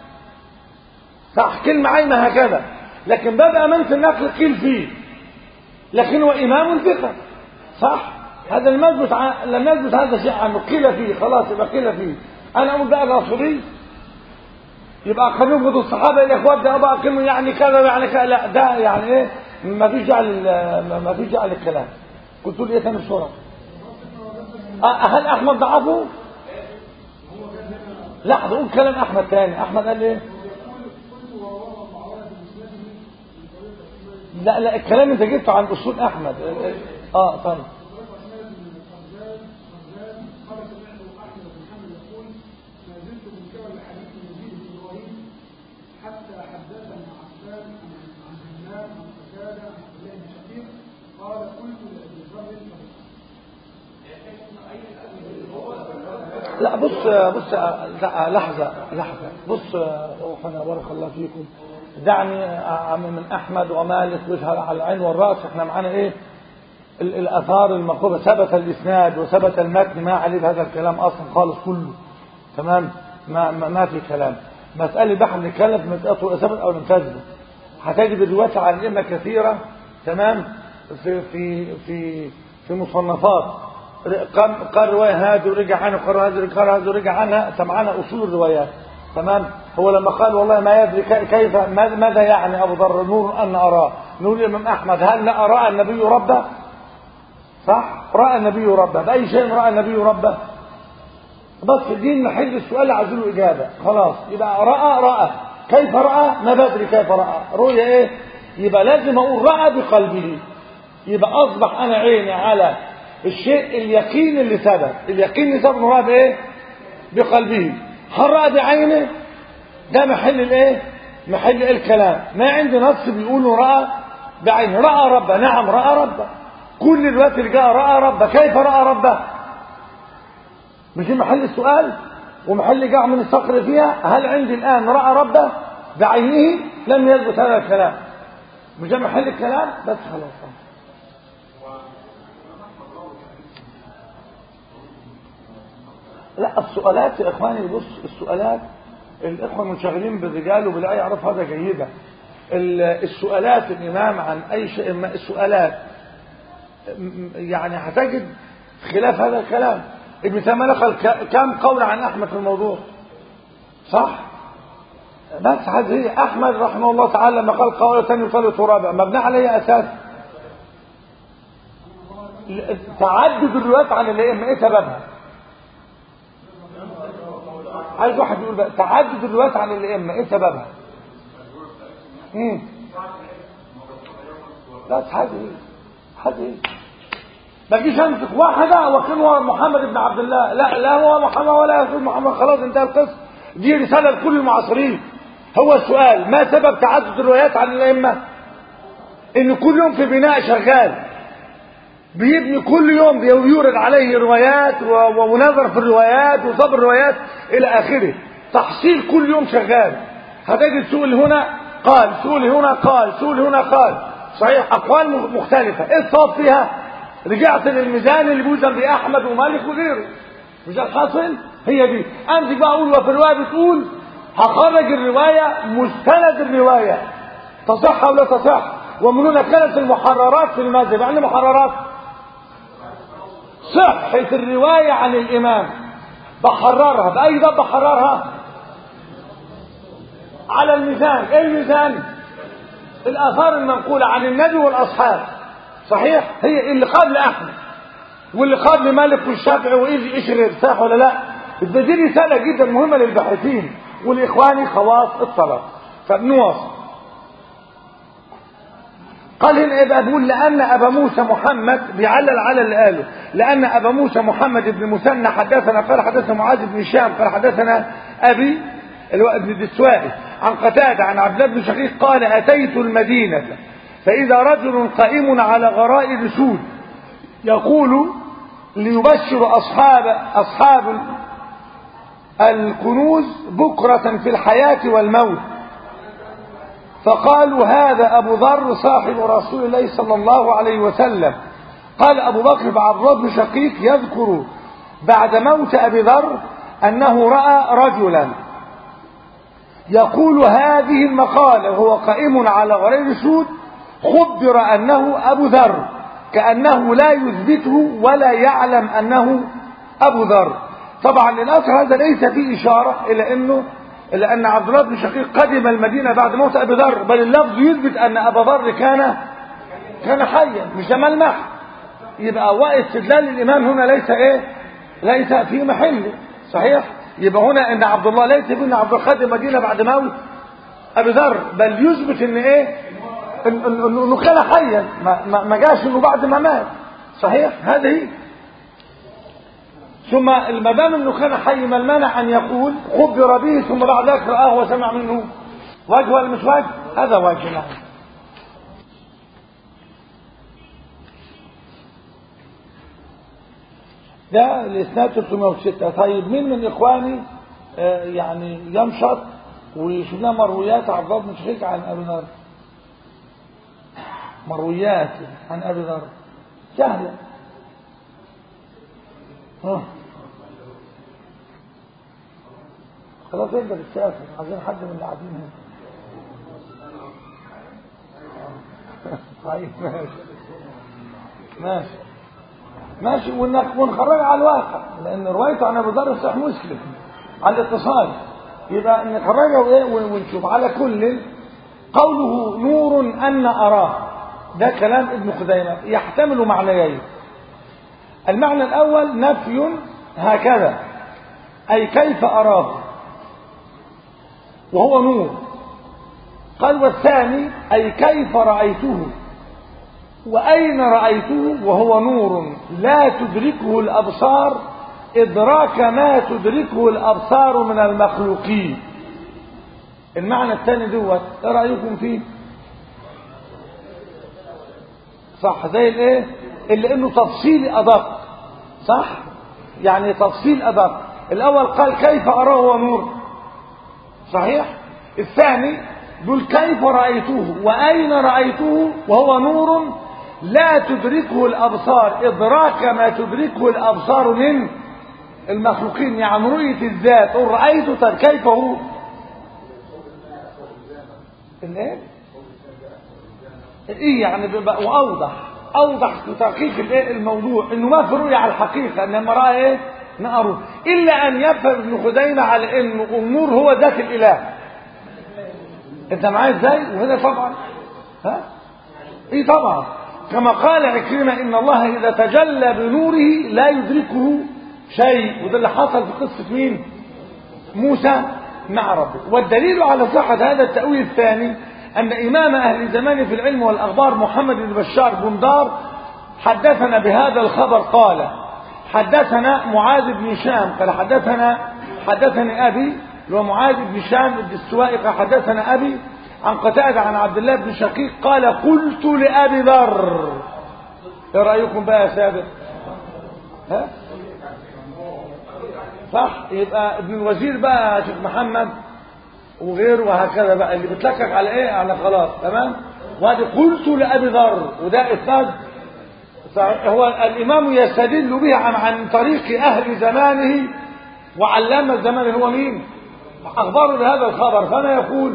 صح كلمة عايمة هكذا لكن باب أمان في النقل قيل فيه لكن هو إمام الفقه صح هذا لم يثبت ع- لم يثبت هذا شيء عنه قيل فيه خلاص يبقى قيل فيه انا اقول ده الرسولي يبقى قانون ضد الصحابه الاخوات ده بقى كلمه يعني كذا يعني كذا لا ده يعني ايه ما فيش داعي لل- ما فيش داعي للكلام كنت تقول ايه ثاني بسرعه آه، هل احمد ضعفه لا هقول كلام احمد تاني احمد قال ايه لا لا الكلام انت جبته عن اصول احمد اه طيب قال سمعت احمد بن حنبل يقول ما زلت منكرا لحديث يزيد بن ابراهيم حتى حدثنا عفان عن عن همام عن قتاده عن عبد الله بن شقيق قال قلت لابي ذر لا بص بص لا لحظة لحظة بص أخونا بارك الله فيكم دعني أعمل من أحمد ومالك ويظهر على العين والرأس احنا معانا إيه ال- الآثار المقروبة ثبت الإسناد وثبت المتن ما عليه هذا الكلام أصلا خالص كله تمام ما, ما, ما في كلام مسألة بحر نتكلم في مسألة ثبت أو لم تثبت هتجد الروايات عن الأئمة كثيرة تمام في في في في مصنفات قام قال رواية هذه ورجع عنها قال هذه قال هذه ورجع عنها سمعنا أصول الروايات تمام هو لما قال والله ما يدري كي- كيف ماذا ماذا يعني أبو ذر نور أن أراه نقول الإمام أحمد هل لا أرى النبي ربه صح رأى النبي ربه بأي شيء رأى النبي ربه بس دي محل السؤال اللي عايزين له إجابة خلاص يبقى رأى رأى كيف رأى ما بدري كيف رأى رؤية إيه يبقى لازم أقول رأى بقلبه يبقى أصبح أنا عيني على الشيء اليقين اللي ثبت اليقين اللي ثبت إنه رأى بإيه بقلبه هل رأى بعينه ده محل الإيه محل الكلام ما عندي نص بيقول رأى بعينه رأى ربه نعم رأى ربه كل الوقت اللي جاء رأى ربه كيف رأى ربه مش دي محل السؤال ومحل جاء من الصقر فيها هل عندي الآن رأى ربه بعينه لم يثبت هذا الكلام مش ده محل الكلام بس خلاص لا السؤالات يا اخواني بص السؤالات الاخوه المنشغلين بالرجال وبالآية يعرف هذا جيدا ال- السؤالات الامام عن اي شيء ما السؤالات م- يعني هتجد خلاف هذا الكلام ابن تيميه نقل ك- كم قول عن احمد في الموضوع صح بس هذه احمد رحمه الله تعالى لما قال قول ثاني وثالث ورابع مبني على اي اساس ل- تعدد الروايات عن الائمه ايه سببها عايز واحد يقول بقى تعدد الروايات عن الائمه ايه سببها امم لا حاجه ايه حاجه ايه ما تجيش امسك واحده وكان هو محمد بن عبد الله لا لا هو محمد ولا يقول محمد خلاص انتهى القصه دي رساله لكل المعاصرين هو السؤال ما سبب تعدد الروايات عن الائمه ان كل يوم في بناء شغال بيبني كل يوم بيورد عليه روايات و- ونظر في الروايات وصبر الروايات الى اخره تحصيل كل يوم شغال هتجد سؤال هنا قال سؤال هنا قال سؤال هنا قال صحيح اقوال مخ- مختلفه ايه الصواب فيها رجعت للميزان اللي بيوزن بيه احمد ومالك وغيره مش ده الحاصل هي دي امسك بقى اقول وفي الروايه بتقول هخرج الروايه مستند الروايه تصح او لا تصح ومن هنا كانت المحررات في المذهب يعني محررات صحة الرواية عن الإمام بحررها بأي باب بحررها على الميزان إيه الميزان الآثار المنقولة عن النبي والأصحاب صحيح هي اللي قبل أحمد واللي قبل مالك والشافعي وإيجي إشرر صح ولا لا ده دي رسالة جدا مهمة للباحثين والإخواني خواص الطلب فبنواصل قال هنا يبقى بيقول لأن أبا موسى محمد بيعلل على اللي قاله لأن أبا موسى محمد بن مسنى حدثنا قال حدثنا معاذ بن هشام قال حدثنا أبي اللي هو ابن الدسوائي عن قتادة عن عبد الله بن شقيق قال أتيت المدينة فإذا رجل قائم على غرائر سود يقول ليبشر أصحاب أصحاب الكنوز بكرة في الحياة والموت فقالوا هذا أبو ذر صاحب رسول الله صلى الله عليه وسلم قال أبو بكر بن عبد الله بن شقيق يذكر بعد موت أبي ذر أنه رأى رجلا يقول هذه المقالة وهو قائم على غرير سود خبر أنه أبو ذر كأنه لا يثبته ولا يعلم أنه أبو ذر طبعا للأسف هذا ليس فيه إشارة إلى أنه إلى أن عبد الله بن شقيق قدم المدينة بعد موت أبي ذر بل اللفظ يثبت أن أبا ذر كان كان حيا مش ده ملمح يبقى واستدلال الإمام هنا ليس إيه ليس في محله صحيح يبقى هنا ان عبد الله ليس بان عبد الله خد المدينه بعد موت ابي ذر بل يثبت ان ايه إن- إن- انه كان حيا ما, ما, ما جاش انه بعد ما مات صحيح هذه ثم ما دام انه كان حي ما المانع ان يقول خبر به ثم بعد ذلك راه وسمع منه وجه ولا مش وجه هذا وجه نعم ده الاسناد 306 طيب مين من اخواني آه، يعني ينشط وشفنا مرويات عبد الله بن شقيق عن ابي ذر مرويات عن ابي ذر سهله ها خلاص اقدر تسافر عايزين حد من اللي قاعدين هنا طيب ماشي ماشي ماشي ونك- ونخرج على الواقع لان روايته عن ابو ذر صحيح مسلم على الاتصال يبقى نخرجه وايه ون- ونشوف على كل قوله نور ان اراه ده كلام ابن خزيمه يحتمل معنيين المعنى الاول نفي هكذا اي كيف اراه وهو نور قال والثاني اي كيف رايته وأين رأيته وهو نور لا تدركه الأبصار إدراك ما تدركه الأبصار من المخلوقين المعنى الثاني دوت ايه رأيكم فيه صح زي الايه اللي انه تفصيل ادق صح يعني تفصيل ادق الاول قال كيف اراه هو نور صحيح الثاني دول كيف رأيته وأين رأيته وهو نور لا تدركه الأبصار إدراك ما تدركه الأبصار من المخلوقين يعني رؤية الذات قل رأيته طب كيف هو الايه ايه يعني بيبقى واوضح اوضح في تحقيق الايه الموضوع انه ما في رؤيه على الحقيقه انما راى ايه نقره الا ان يفهم ابن خزيمه على انه النور هو ذات الاله انت معايا ازاي وهنا طبعا ها ايه طبعا كما قال عكرمه ان الله اذا تجلى بنوره لا يدركه شيء وده اللي حصل في قصه مين موسى مع ربه والدليل على صحة هذا التأويل الثاني أن إمام أهل زمان في العلم والأخبار محمد بن بشار بن دار حدثنا بهذا الخبر قال حدثنا معاذ بن هشام قال حدثنا حدثني أبي اللي هو معاذ بن هشام بن السوائق حدثنا أبي عن قتادة عن عبد الله بن شقيق قال قلت لأبي ذر ايه رأيكم بقى يا سادة ها صح يبقى ابن الوزير بقى يا شيخ محمد وغيره وهكذا بقى اللي بتلكك على ايه على خلاص تمام وادي قلت لابي ذر وده اسناد صحيح. هو الامام يستدل به عن عن طريق اهل زمانه وعلامه الزمان هو مين اخبره بهذا الخبر فانا يقول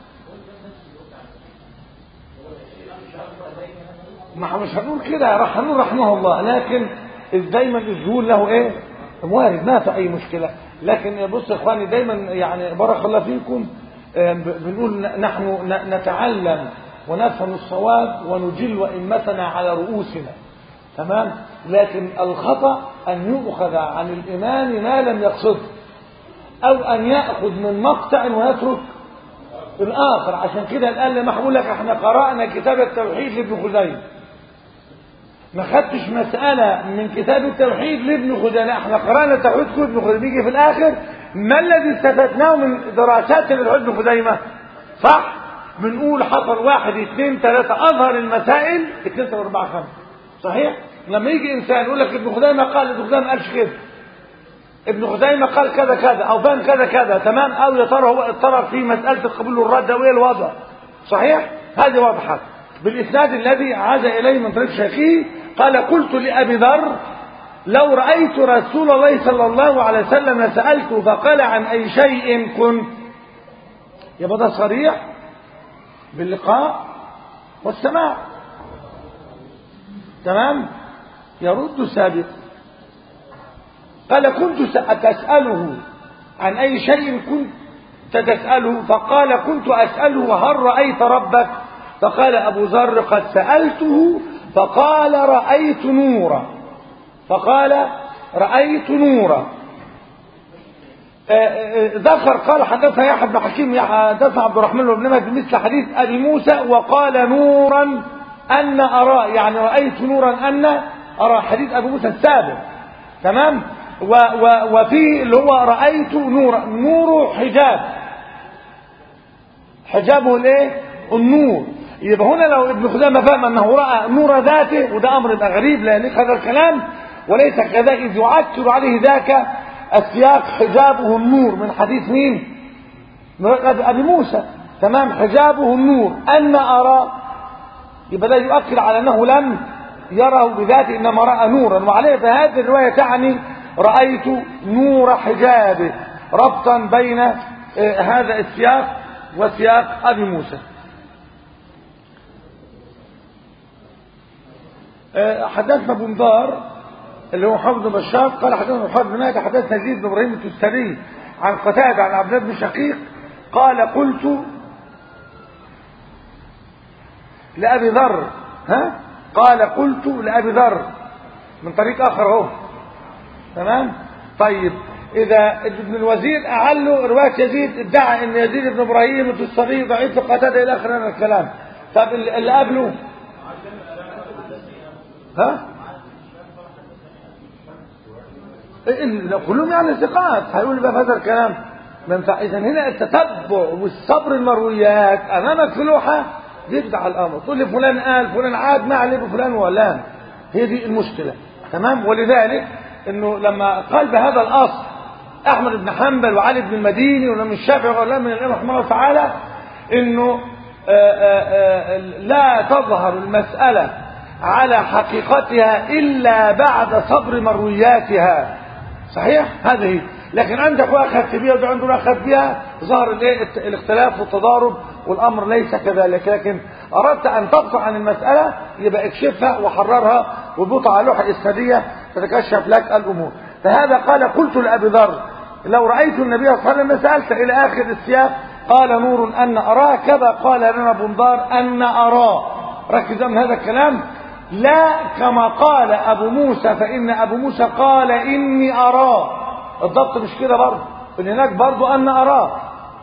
ما مش هنقول كده راح هنقول رحمه الله لكن دايما الذهول له ايه وارد ما في اي مشكله لكن بص يا اخواني دايما يعني بارك الله فيكم آه، ب- بنقول ن- نحن ن- نتعلم ونفهم الصواب ونجل ائمتنا على رؤوسنا تمام لكن الخطا ان يؤخذ عن الامام ما لم يقصده او ان ياخذ من مقطع ويترك الاخر عشان كده الان لما هقول لك احنا قرانا كتاب التوحيد لابن خزيمه ما خدتش مسألة من كتاب التوحيد لابن خزيمة احنا قرأنا التوحيد كل ابن خزيمة يجي في الآخر ما الذي استفدناه من دراسات للعلم ابن خزيمة صح بنقول حصل واحد اثنين ثلاثة أظهر المسائل اثنين ثلاثة أربعة خمسة صحيح لما يجي إنسان يقول لك ابن خزيمة قال ابن خزيمة ما قالش كده ابن خزيمة قال كذا كذا أو فهم كذا كذا تمام أو يا ترى هو اضطرب في مسألة القبول والرد وإيه الوضع صحيح هذه واضحة بالإسناد الذي عاد إليه من طريق شيخه قال قلت لأبي ذر لو رأيت رسول الله صلى الله عليه وسلم سألته فقال عن أي شيء كنت يبقى ده صريح باللقاء والسماع تمام يرد سابق قال كنت تسأله عن أي شيء كنت تسأله فقال كنت أسأله هل رأيت ربك فقال أبو ذر قد سألته فقال رأيت نورا فقال رأيت نورا ذكر قال حدثنا يحيى بن حكيم حدثنا عبد الرحمن بن مهدي مثل حديث ابي موسى وقال نورا ان ارى يعني رايت نورا ان ارى حديث ابي موسى السابق تمام و و وفي اللي هو رايت نورا نور حجاب حجابه الايه النور يبقى هنا لو ابن خزامه فهم انه راى نور ذاته وده امر يبقى غريب لا يليق هذا الكلام وليس كذلك اذ يعكر عليه ذاك السياق حجابه النور من حديث مين من ابي موسى تمام حجابه النور ان ارى يبقى ده يؤكد على انه لم يره بذاته انما راى نورا وعليه فهذه الروايه تعني رايت نور حجابه ربطا بين هذا السياق وسياق ابي موسى حدثنا بندار اللي هو حافظ بشار قال حدثنا محمد بن مهدي حدثنا يزيد بن ابراهيم التستري عن قتادة عن عبد الله بن شقيق قال قلت لأبي ذر ها قال قلت لأبي ذر من طريق آخر اهو تمام طيب إذا ابن الوزير أعله رواية يزيد ادعى أن يزيد بن إبراهيم التستري ضعيف قتادة إلى آخر الكلام طب اللي قبله ها إن كلهم يعني ثقات هيقول بقى هذا الكلام ما ينفع اذا هنا التتبع والصبر المرويات امامك في لوحه يبدع الامر تقول لي فلان قال فلان عاد ما عليه بفلان ولا هي دي المشكله تمام ولذلك انه لما قال بهذا الاصل احمد بن حنبل وعلي بن المديني ولم الشافعي ولا من الامام رحمه الله تعالى انه آآ آآ لا تظهر المساله على حقيقتها الا بعد صبر مروياتها صحيح هذه لكن عندك اخذت بها وده عنده اخذ بها ظهر الايه الاختلاف والتضارب والامر ليس كذلك لكن اردت ان تبقى عن المساله يبقى اكشفها وحررها وبوط على لوحه اسناديه تتكشف لك الامور فهذا قال قلت لابي ذر لو رايت النبي صلى الله عليه وسلم سالت الى اخر السياق قال نور ان اراه كذا قال لنا بندار ان اراه ركز من هذا الكلام لا كما قال ابو موسى فان ابو موسى قال اني اراه الضبط مش كده برضه ان هناك برضه ان اراه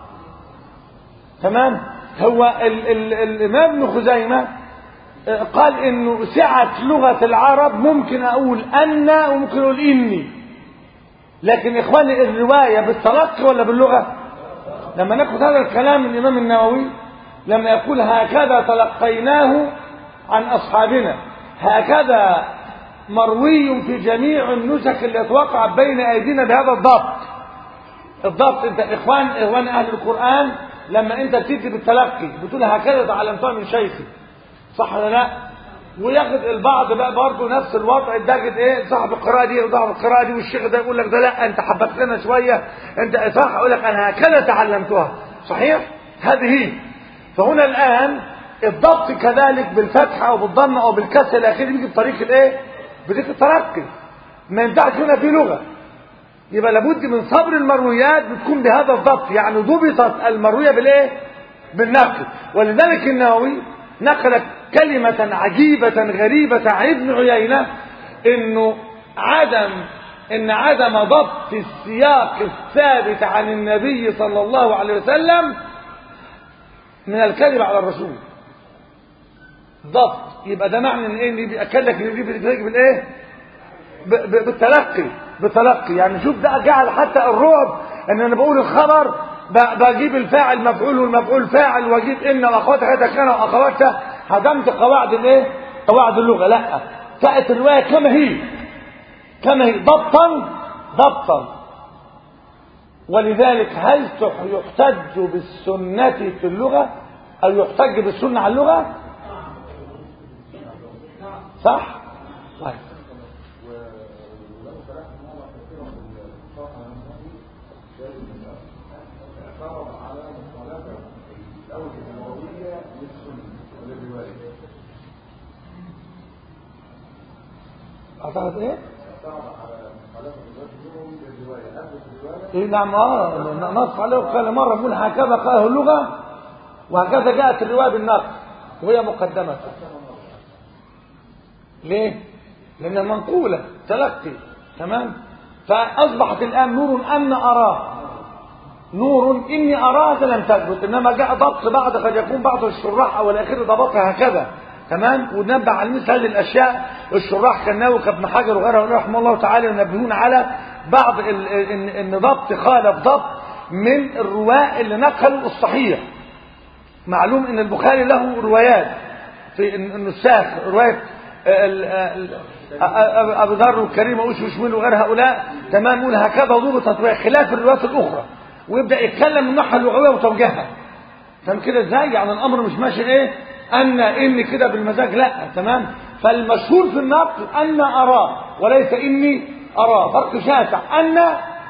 تمام هو ال ال الامام ابن خزيمه قال انه سعه لغه العرب ممكن اقول ان وممكن اقول اني لكن اخواني الروايه بالتلقي ولا باللغه لما ناخذ هذا الكلام من الامام النووي لما يقول هكذا تلقيناه عن اصحابنا هكذا مروي في جميع النسخ التي وقعت بين ايدينا بهذا الضبط الضبط انت اخوان اخوان اهل القران لما انت بتيجي بالتلقي بتقول هكذا تعلمتها من شيخي صح ولا لا وياخد البعض بقى برضه نفس الوضع تجد ايه صاحب القراءه دي وصاحب القراءه دي والشيخ ده يقول لك ده لا انت حبت لنا شويه انت صح اقول لك انا هكذا تعلمتها صحيح هذه هي فهنا الان الضبط كذلك بالفتحه او بالضم او بالكسر الاخير بيجي بطريق الايه بطريق الترقي ما ينفعش هنا في لغه يبقى لابد من صبر المرويات بتكون بهذا الضبط يعني ضبطت المرويه بالايه بالنقل ولذلك النووي نقل كلمة عجيبة غريبة عن ابن عيينة انه عدم ان عدم ضبط السياق الثابت عن النبي صلى الله عليه وسلم من الكذب على الرسول ضبط يبقى ده معنى ان ايه بيأكد لك ان دي بتجي بالايه بالتلقي بالتلقي يعني شوف ده جعل حتى الرعب ان انا بقول الخبر بجيب الفاعل مفعول والمفعول فاعل واجيب ان واخواتها هذا كان واخواتها هدمت قواعد الايه قواعد اللغه لا جاءت الروايه كما هي كما هي ضبطا ضبطا ولذلك هل يحتج بالسنة في اللغة أو يحتج بالسنة على اللغة صح طيب اعتقد ايه ايه نعم اه نص عليه وقال مرة يقول هكذا قاله اللغة وهكذا جاءت الرواية بالنقل وهي مقدمة ليه لأنها منقولة تلقي تمام فأصبحت الآن نور أن أراه نور إني أراه هذا لم تثبت إنما جاء ضبط بعد قد يكون بعض الشراح أو الأخير ضبطها هكذا تمام وننبه على مثل هذه الأشياء الشراح كالناوي كابن حجر وغيره رحمه الله تعالى ينبهون على بعض ال- ان ان ضبط خالف ضبط من الرواة اللي نقلوا الصحيح معلوم ان البخاري له روايات في الن- النساخ رواية ال- ال- أ- ابو ذر والكريم وش وشميل وغير هؤلاء تمام يقول هكذا ضبطت رواية خلاف الروايات الاخرى ويبدا يتكلم من الناحيه اللغويه وتوجيهها فاهم كده ازاي يعني الامر مش ماشي ايه ان اني كده بالمزاج لا تمام فالمشهور في النقل ان اراه وليس اني اراه فرق شاسع ان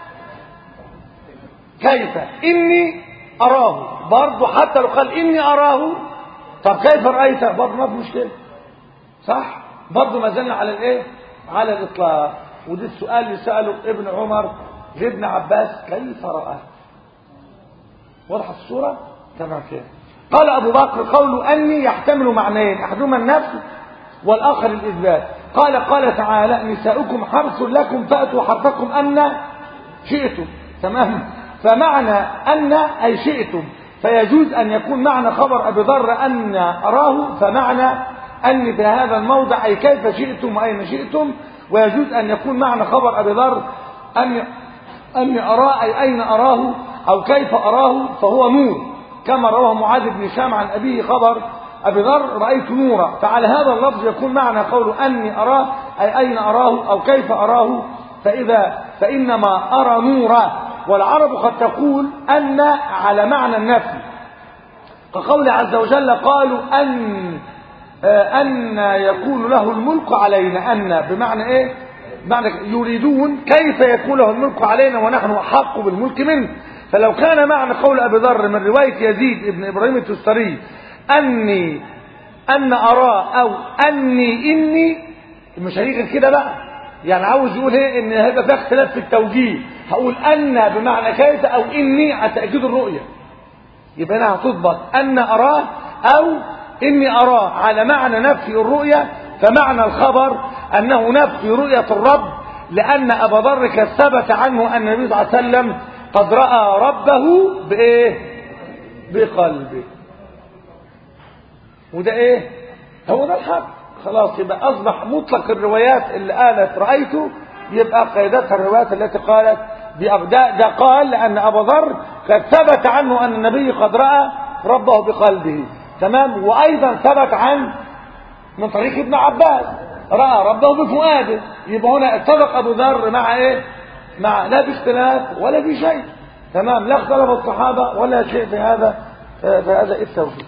كيف اني اراه برضه حتى لو قال اني اراه طب كيف رايته برضه ما في مشكله صح برضه ما زلنا على الايه على الاطلاق ودي السؤال اللي ساله ابن عمر لابن عباس كيف راه واضحه الصوره تمام كده قال ابو بكر قول اني يحتمل معنيين احدهما النفي والاخر الاثبات قال قال تعالى نساؤكم حرث لكم فاتوا حرثكم ان شئتم تمام فمعنى ان اي شئتم فيجوز ان يكون معنى خبر ابي ذر ان اراه فمعنى ان في هذا الموضع اي كيف شئتم واين شئتم ويجوز ان يكون معنى خبر ابي ذر ان اني اراه اي اين اراه او كيف اراه فهو نور كما رواه معاذ بن هشام عن أبيه خبر أبي ذر رأيت نورا فعلى هذا اللفظ يكون معنى قول أني أراه أي أين أراه أو كيف أراه فإذا فإنما أرى نورا والعرب قد تقول أن على معنى النفي كقول عز وجل قالوا أن أن يكون له الملك علينا أن بمعنى إيه بمعنى يريدون كيف يكون له الملك علينا ونحن أحق بالملك منه فلو كان معنى قول أبي ذر من رواية يزيد ابن إبراهيم التستري أني أن أراه أو أني إني مش هيجي كده بقى يعني عاوز يقول ايه ان هيبقى في اختلاف في التوجيه هقول ان بمعنى كيف او اني على تاكيد الرؤيه يبقى هنا هتضبط ان اراه او اني اراه على معنى نفي الرؤيه فمعنى الخبر انه نفي رؤيه الرب لان ابا ذر قد ثبت عنه ان النبي صلى الله عليه وسلم قد راى ربه بايه بقلبه وده ايه هو ده الحق خلاص يبقى اصبح مطلق الروايات اللي قالت رايته يبقى قيدتها الروايات التي قالت بأبداء ده قال لأن أبا ذر قد ثبت عنه أن النبي قد رأى ربه بقلبه تمام وأيضا ثبت عن من طريق ابن عباس رأى ربه بفؤاده يبقى هنا اتفق أبو ذر مع إيه مع لا في اختلاف ولا في شيء تمام لا اختلف الصحابة ولا شيء في هذا في هذا التوحيد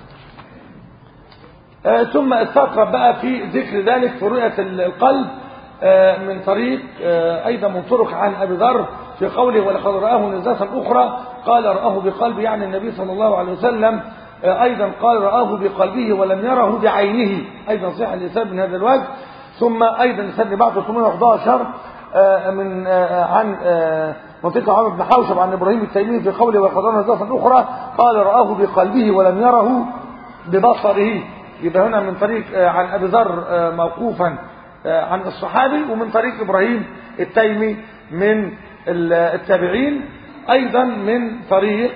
آه ثم استطرب بقى في ذكر ذلك في رؤية القلب آه من طريق آه أيضا من طرق عن أبي ذر في قوله ولقد رآه نزلة أخرى قال رآه بقلبه يعني النبي صلى الله عليه وسلم أيضا قال رآه بقلبه ولم يره بعينه أيضا صح الإسناد من هذا الوجه ثم أيضا الإسناد بعد 811 من عن منطقة عمرو بن حوشب عن إبراهيم التيمي في قوله ولقد رآه نزلة أخرى قال رآه بقلبه ولم يره ببصره يبقى هنا من طريق عن أبي ذر موقوفا عن الصحابي ومن طريق إبراهيم التيمي من التابعين أيضا من طريق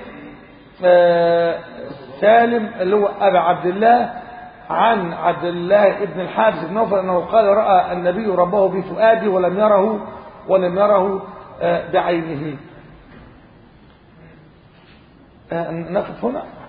سالم اللي هو أبا عبد الله عن عبد الله ابن الحارث بن نوفل أنه قال رأى النبي ربه بفؤاده ولم يره ولم يره بعينه نقف هنا